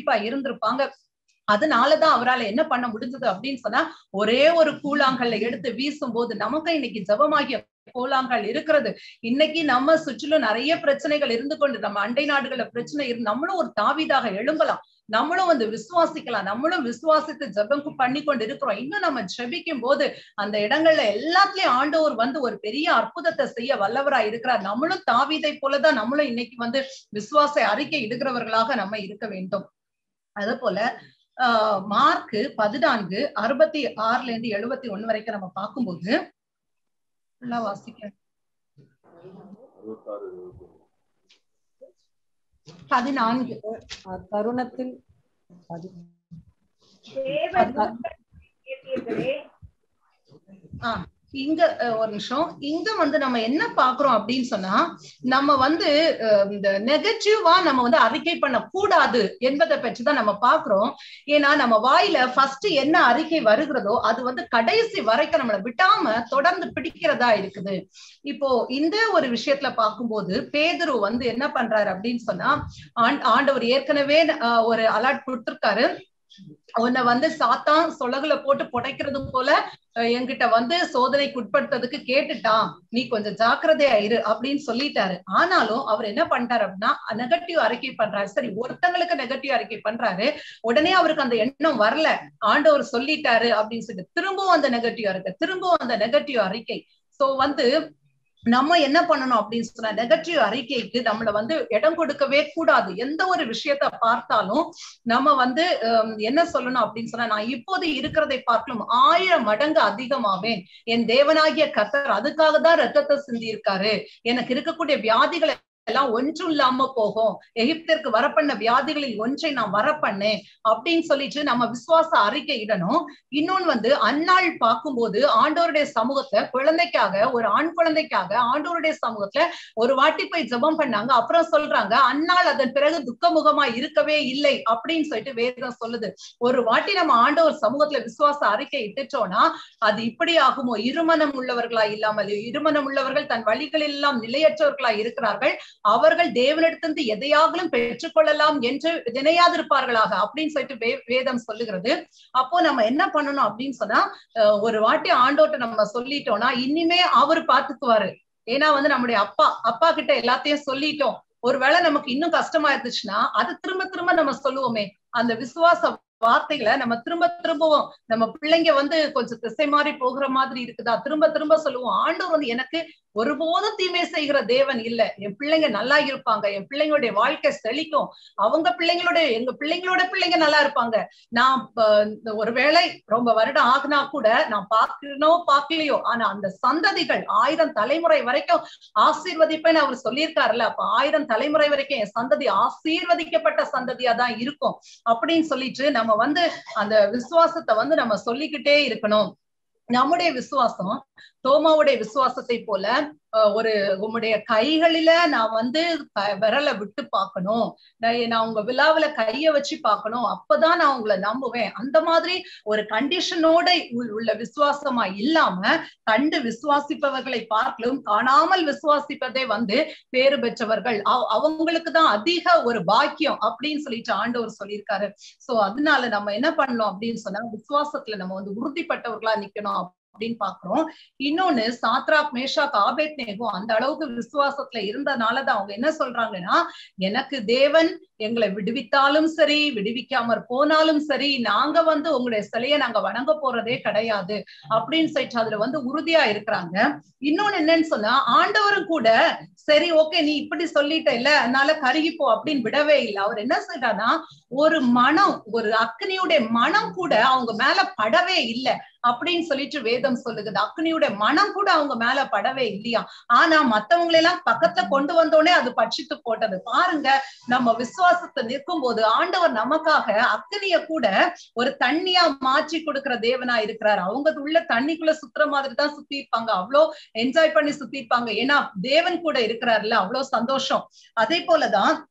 Speaker 1: கண்டிப்பா இருந்திருப்பாங்க அதனாலதான் அவரால் என்ன பண்ண முடிஞ்சது அப்படின்னு சொன்னா ஒரே ஒரு கூழாங்கல்ல எடுத்து வீசும் போது நமக்கு இன்னைக்கு ஜபமாகிய கோலாங்கல் இருக்கிறது இன்னைக்கு நம்ம சுற்றிலும் நிறைய பிரச்சனைகள் இருந்து கொண்டு நம்ம அண்டை நாடுகள பிரச்சனை இருந்து நம்மளும் ஒரு தாவிதாக எழும்பலாம் நம்மளும் வந்து விசுவாசிக்கலாம் நம்மளும் விசுவாசித்து ஜெபம் பண்ணி கொண்டு இருக்கிறோம் இன்னும் நம்ம ஜெபிக்கும் போது அந்த இடங்கள்ல எல்லாத்துலயும் ஆண்டவர் வந்து ஒரு பெரிய அற்புதத்தை செய்ய வல்லவரா இருக்கிறார் நம்மளும் தாவிதை போலதான் நம்மளும் இன்னைக்கு வந்து விசுவாச அறிக்கை இடுகிறவர்களாக நம்ம இருக்க வேண்டும் அது போல ஆஹ் மார்க் பதினான்கு அறுபத்தி ஆறுல இருந்து எழுபத்தி ஒண்ணு வரைக்கும் நம்ம பார்க்கும்போது நல்லா வாசிக்க பதினான்கு
Speaker 3: தருணத்தில் பதி-
Speaker 2: தேவதூதன் கேட்டீர்களே
Speaker 1: ஆஹ் இங்க அஹ், ஒரு நிமிஷம் இங்க வந்து நம்ம என்ன பாக்குறோம் அப்படின்னு சொன்னா நம்ம வந்து அஹ், இந்த நெகட்டிவா நம்ம வந்து அறிக்கை பண்ண கூடாது என்பதை பற்றிதான் நம்ம பாக்குறோம் ஏன்னா நம்ம வாயில ஃபர்ஸ்ட் என்ன அறிக்கை வருகிறதோ அது வந்து கடைசி வரைக்கும் நம்மளை விடாம தொடர்ந்து பிடிக்கிறதா இருக்குது இப்போ இந்த ஒரு விஷயத்துல பார்க்கும்போது பேதுரு வந்து என்ன பண்றாரு அப்படின்னு சொன்னா ஆண்- ஆண்டவர் ஏற்கனவே அஹ், ஒரு அலர்ட் கொடுத்திருக்காரு உன்னை வந்து சாத்தான் சொலகுல போட்டு புடைக்கிறது போல அஹ், என்கிட்ட வந்து சோதனைக்கு உட்படுத்ததுக்கு கேட்டுட்டான் நீ கொஞ்சம் ஜாக்கிரதையா இரு அப்படின்னு சொல்லிட்டாரு ஆனாலும் அவர் என்ன பண்றாரு அப்படின்னா நெகட்டிவ் அறிக்கை பண்றாரு சரி ஒருத்தங்களுக்கு நெகட்டிவ் அறிக்கை பண்றாரு உடனே அவருக்கு அந்த எண்ணம் வரல ஆண்டவர் சொல்லிட்டாரு அப்படின்னு சொல்லிட்டு திரும்பவும் அந்த நெகட்டிவ் அறிக்கை திரும்பவும் அந்த நெகட்டிவ் அறிக்கை சோ வந்து நம்ம என்ன பண்ணணும் அப்படின்னு சொன்னா நெகட்டிவ் அறிக்கைக்கு நம்மள வந்து இடம் கொடுக்கவே கூடாது எந்த ஒரு விஷயத்த பார்த்தாலும் நம்ம வந்து ஹம், என்ன சொல்லணும் அப்படின்னு சொன்னா நான் இப்போது இருக்கிறதை பார்க்கலும் ஆயிரம் மடங்கு அதிகமாவேன் என் தேவனாகிய கத்தர் அதுக்காக தான் ரத்தத்தை சிந்தி இருக்காரு எனக்கு இருக்கக்கூடிய வியாதிகளை எல்லாம் ஒன்றும் இல்லாம போகும் எகிப்திற்கு வரப்பண்ண வியாதிகளில் ஒன்றை நான் வரப்பண்ணேன் அப்படின்னு சொல்லிட்டு நம்ம விசுவாச அறிக்கை இடணும் இன்னொன்னு வந்து அந்நாள் பார்க்கும்போது ஆண்டோருடைய சமூகத்தை குழந்தைக்காக ஒரு ஆண் குழந்தைக்காக ஆண்டோருடைய சமூகத்துல ஒரு வாட்டி போய் ஜெபம் பண்ணாங்க அப்புறம் சொல்றாங்க அந்நாள் அதன் பிறகு துக்கமுகமா இருக்கவே இல்லை அப்படின்னு சொல்லிட்டு வேதம் சொல்லுது ஒரு வாட்டி நம்ம ஆண்டவர் சமூகத்துல விசுவாச அறிக்கை இட்டுட்டோம்னா அது இப்படி ஆகுமோ இருமனம் உள்ளவர்களா இல்லாமல் இருமனம் உள்ளவர்கள் தன் வழிகளில் எல்லாம் நிலையற்றவர்களா இருக்கிறார்கள் அவர்கள் தேவனிடத்திலிருந்து எதையாகலும் பெற்றுக்கொள்ளலாம் என்று நினையாதிருப்பார்களாக அப்படின்னு சொல்லிட்டு வே- வேதம் சொல்லுகிறது அப்போ நம்ம என்ன பண்ணணும் அப்படின்னு சொன்னா அஹ் ஒரு வாட்டி ஆண்டோட்ட நம்ம சொல்லிட்டோம்னா இனிமே அவர் பாத்துக்குவாரு ஏன்னா வந்து நம்முடைய அப்பா அப்பா கிட்ட எல்லாத்தையும் சொல்லிட்டோம் ஒருவேளை நமக்கு இன்னும் கஷ்டமா இருந்துச்சுன்னா அது திரும்ப திரும்ப நம்ம சொல்லுவோமே அந்த விசுவாச வார்த்தைகளை நம்ம திரும்ப திரும்பவும் நம்ம பிள்ளைங்க வந்து கொஞ்சம் திசை மாறி போகிற மாதிரி இருக்குதா திரும்ப திரும்ப சொல்லுவோம் ஆண்டவர் வந்து எனக்கு ஒருபோதும் தீமை செய்கிற தேவன் இல்ல என் பிள்ளைங்க நல்லா இருப்பாங்க என் பிள்ளைங்களுடைய வாழ்க்கை செழிக்கும் அவங்க பிள்ளைங்களோட எங்க பிள்ளைங்களோட பிள்ளைங்க நல்லா இருப்பாங்க நான் ப- இந்த ஒருவேளை ரொம்ப வருடம் ஆகுனா கூட நான் பார்க்கணும் பார்க்கலையோ ஆனா அந்த சந்ததிகள் ஆயிரம் தலைமுறை வரைக்கும் ஆசீர்வதிப்பேன்னு அவர் சொல்லியிருக்காருல்ல அப்ப ஆயிரம் தலைமுறை வரைக்கும் என் சந்ததி ஆசீர்வதிக்கப்பட்ட சந்ததியா தான் இருக்கும் அப்படின்னு சொல்லிட்டு நம்ம வந்து அந்த விசுவாசத்தை வந்து நம்ம சொல்லிக்கிட்டே இருக்கணும் நம்முடைய விசுவாசம் தோமாவுடைய விசுவாசத்தை போல அஹ், ஒரு உம்முடைய கைகளில நான் வந்து க- விரலை விட்டு பார்க்கணும் நான் நான் உங்க விழாவில கைய வச்சு பார்க்கணும் அப்பதான் நான் உங்களை நம்புவேன் அந்த மாதிரி ஒரு கண்டிஷனோட உள்- உள்ள விசுவாசமா இல்லாம கண்டு விசுவாசிப்பவர்களை பார்க்கலும் காணாமல் விசுவாசிப்பதே வந்து பேறு பெற்றவர்கள் அவ- அவங்களுக்கு தான் அதிக ஒரு பாக்கியம் அப்படின்னு சொல்லிட்டு ஆண்டவர் சொல்லியிருக்காரு சோ அதனால நம்ம என்ன பண்ணணும் அப்படின்னு சொன்னா விசுவாசத்துல நம்ம வந்து உறுதிப்பட்டவர்களா நிக்கணும் அப்படின்னு பாக்குறோம் இன்னொன்னு சாத்ராக் மேஷாக் ஆபேத் நேகோ அந்த அளவுக்கு விசுவாசத்துல இருந்ததுனாலதான் அவங்க என்ன சொல்றாங்கன்னா எனக்கு தேவன் எங்களை விடுவித்தாலும் சரி விடுவிக்காமற் போனாலும் சரி நாங்க வந்து உங்களுடைய சிலையை நாங்க வணங்க போறதே கிடையாது அப்படின்னு சொல்லிட்டு அதுல வந்து உறுதியா இருக்கிறாங்க இன்னொன்னு என்னன்னு சொன்னா ஆண்டவரும் கூட சரி ஓகே நீ இப்படி சொல்லிட்ட இல்ல அதனால கருகிப்போ அப்படின்னு விடவே இல்லை அவர் என்ன சொல்றாருன்னா ஒரு மனம் ஒரு அக்னியுடைய மனம் கூட அவங்க மேல படவே இல்லை அப்படின்னு சொல்லிட்டு வேதம் சொல்லுகிறது அக்னியுடைய மனம் கூட அவங்க மேல படவே இல்லையா ஆனா மத்தவங்களை எல்லாம் பக்கத்துல கொண்டு வந்தோடனே அது பட்சித்து போட்டது பாருங்க நம்ம விசுவாசத்தை நிற்கும் போது ஆண்டவர் நமக்காக அக்னிய கூட ஒரு தண்ணியா மாற்றி கொடுக்கிற தேவனா இருக்கிறார் அவங்க உள்ள தண்ணிக்குள்ள சுத்துற மாதிரி தான் சுத்தி இருப்பாங்க அவ்வளோ என்ஜாய் பண்ணி சுத்தி இருப்பாங்க ஏன்னா தேவன் கூட இருக்கிறாருல்ல அவ்வளவு சந்தோஷம் அதே போலதான்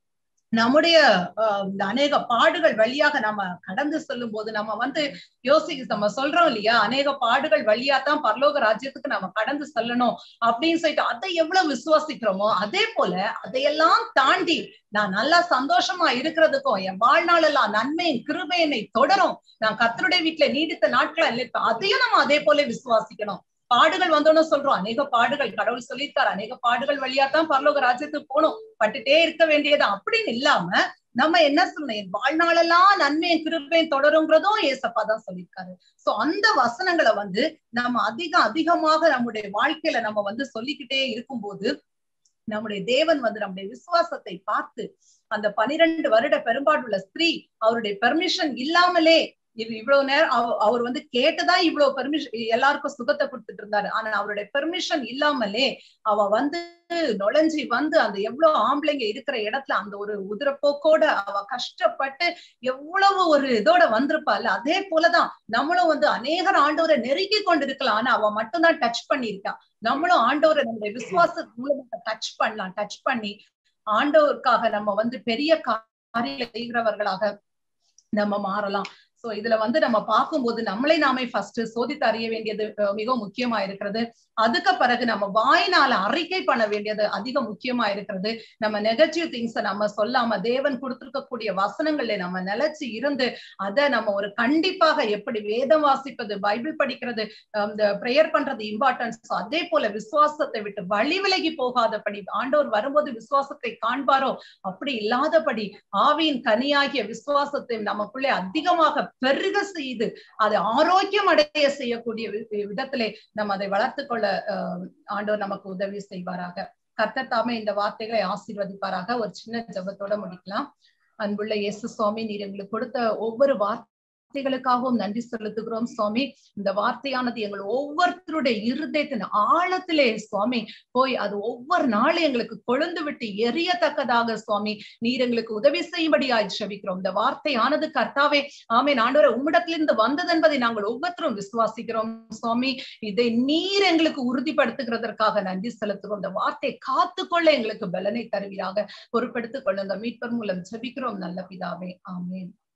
Speaker 1: நம்முடைய அஹ், இந்த அநேக பாடுகள் வழியாக நம்ம கடந்து செல்லும் போது நம்ம வந்து யோசி நம்ம சொல்றோம் இல்லையா அநேக பாடுகள் வழியா தான் பரலோக ராஜ்யத்துக்கு நம்ம கடந்து செல்லணும் அப்படின்னு சொல்லிட்டு அதை எவ்வளவு விசுவாசிக்கிறோமோ அதே போல அதையெல்லாம் தாண்டி நான் நல்லா சந்தோஷமா இருக்கிறதுக்கும் என் வாழ்நாளெல்லாம் நன்மையின் கிருபையனை தொடரும் நான் கர்த்தருடைய வீட்டுல நீடித்த நாட்களா இருப்பேன் அதையும் நம்ம அதே போல விசுவாசிக்கணும் பாடுகள் வந்தோன்னு சொல்றோம் அநேக பாடுகள் கடவுள் சொல்லியிருக்காரு அநேக பாடுகள் வழியா தான் பரலோக ராஜ்யத்துக்கு போகணும் பட்டுட்டே இருக்க வேண்டியது அப்படின்னு இல்லாம நம்ம என்ன சொல்லணும் என் வாழ்நாளெல்லாம் நன்மையும் கிருப்பையும் தொடருங்கிறதும் ஏசப்பா தான் சொல்லியிருக்காரு சோ அந்த வசனங்களை வந்து நம்ம அதிகம் அதிகமாக நம்முடைய வாழ்க்கையில நம்ம வந்து சொல்லிக்கிட்டே இருக்கும்போது நம்முடைய தேவன் வந்து நம்முடைய விசுவாசத்தை பார்த்து அந்த பனிரெண்டு வருட பெரும்பாடுள்ள ஸ்திரீ அவருடைய பெர்மிஷன் இல்லாமலே இது இவ்வளவு நேரம் அவ- அவர் வந்து கேட்டுதான் இவ்வளவு பெர்மிஷன் எல்லாருக்கும் சுகத்தை கொடுத்துட்டு இருந்தாரு ஆனா அவருடைய பெர்மிஷன் இல்லாமலே அவ வந்து நுழைஞ்சி வந்து அந்த எவ்வளவு ஆம்பளைங்க இருக்கிற இடத்துல அந்த ஒரு உதிரப்போக்கோட அவ கஷ்டப்பட்டு எவ்வளவு ஒரு இதோட வந்திருப்பாள் அதே போலதான் நம்மளும் வந்து அநேகர் ஆண்டவரை நெருக்கி கொண்டு இருக்கலாம் ஆனா அவ மட்டும்தான் டச் பண்ணியிருக்கா நம்மளும் ஆண்டவரை நம்முடைய விசுவாச மூலமா டச் பண்ணலாம் டச் பண்ணி ஆண்டவருக்காக நம்ம வந்து பெரிய காரியங்களை செய்கிறவர்களாக நம்ம மாறலாம் சோ இதுல வந்து நம்ம பார்க்கும்போது நம்மளை நாமே ஃபர்ஸ்ட் சோதித்து அறிய வேண்டியது அஹ், மிகவும் முக்கியமா இருக்கிறது அதுக்கு பிறகு நம்ம வாயினால அறிக்கை பண்ண வேண்டியது அதிக முக்கியமா இருக்கிறது நம்ம நெகட்டிவ் திங்ஸ நம்ம சொல்லாம தேவன் கொடுத்திருக்கக்கூடிய வசனங்கள்ல நம்ம நிலைச்சு இருந்து அதை நம்ம ஒரு கண்டிப்பாக எப்படி வேதம் வாசிப்பது பைபிள் படிக்கிறது அஹ், இந்த ப்ரேயர் பண்றது இம்பார்ட்டன்ஸ் அதே போல விசுவாசத்தை விட்டு வழி விலகி போகாதபடி ஆண்டவர் வரும்போது விசுவாசத்தை காண்பாரோ அப்படி இல்லாதபடி ஆவியின் கனியாகிய விசுவாசத்தை நமக்குள்ளே அதிகமாக பெருக செய்து அதை ஆரோக்கியம் அடைய செய்யக்கூடிய வி- விதத்திலே நம்ம அதை வளர்த்துக் கொள்ள அஹ், ஆண்டவர் நமக்கு உதவி செய்வாராக கர்த்தர் தாமே இந்த வார்த்தைகளை ஆசீர்வதிப்பாராக ஒரு சின்ன ஜெபத்தோட முடிக்கலாம் அன்புள்ள இயேசு சுவாமி நீர் எங்களுக்கு கொடுத்த ஒவ்வொரு வார்த்தைகளுக்காகவும் நன்றி செலுத்துகிறோம் சுவாமி இந்த வார்த்தையானது எங்கள் ஒவ்வொருத்தருடைய இருதயத்தின் ஆழத்திலே சுவாமி போய் அது ஒவ்வொரு நாளும் எங்களுக்கு கொழுந்து விட்டு எரியத்தக்கதாக சுவாமி நீர் எங்களுக்கு உதவி செய்யும்படியாய் ஜெபிக்கிறோம் இந்த வார்த்தையானது கர்த்தாவே ஆமென் ஆண்டவரே உம்மிடத்திலிருந்து வந்தது என்பதை நாங்கள் ஒவ்வொருத்தரும் விசுவாசிக்கிறோம் சுவாமி இதை நீர் எங்களுக்கு உறுதிப்படுத்துகிறதற்காக நன்றி செலுத்துகிறோம் இந்த வார்த்தை காத்துக்கொள்ள எங்களுக்கு பலனை தருவீராக பொறுப்பெடுத்துக் கொள்ளுங்க மீட்பர் மூலம் ஜெபிக்கிறோம் நல்ல பிதாவே ஆமென்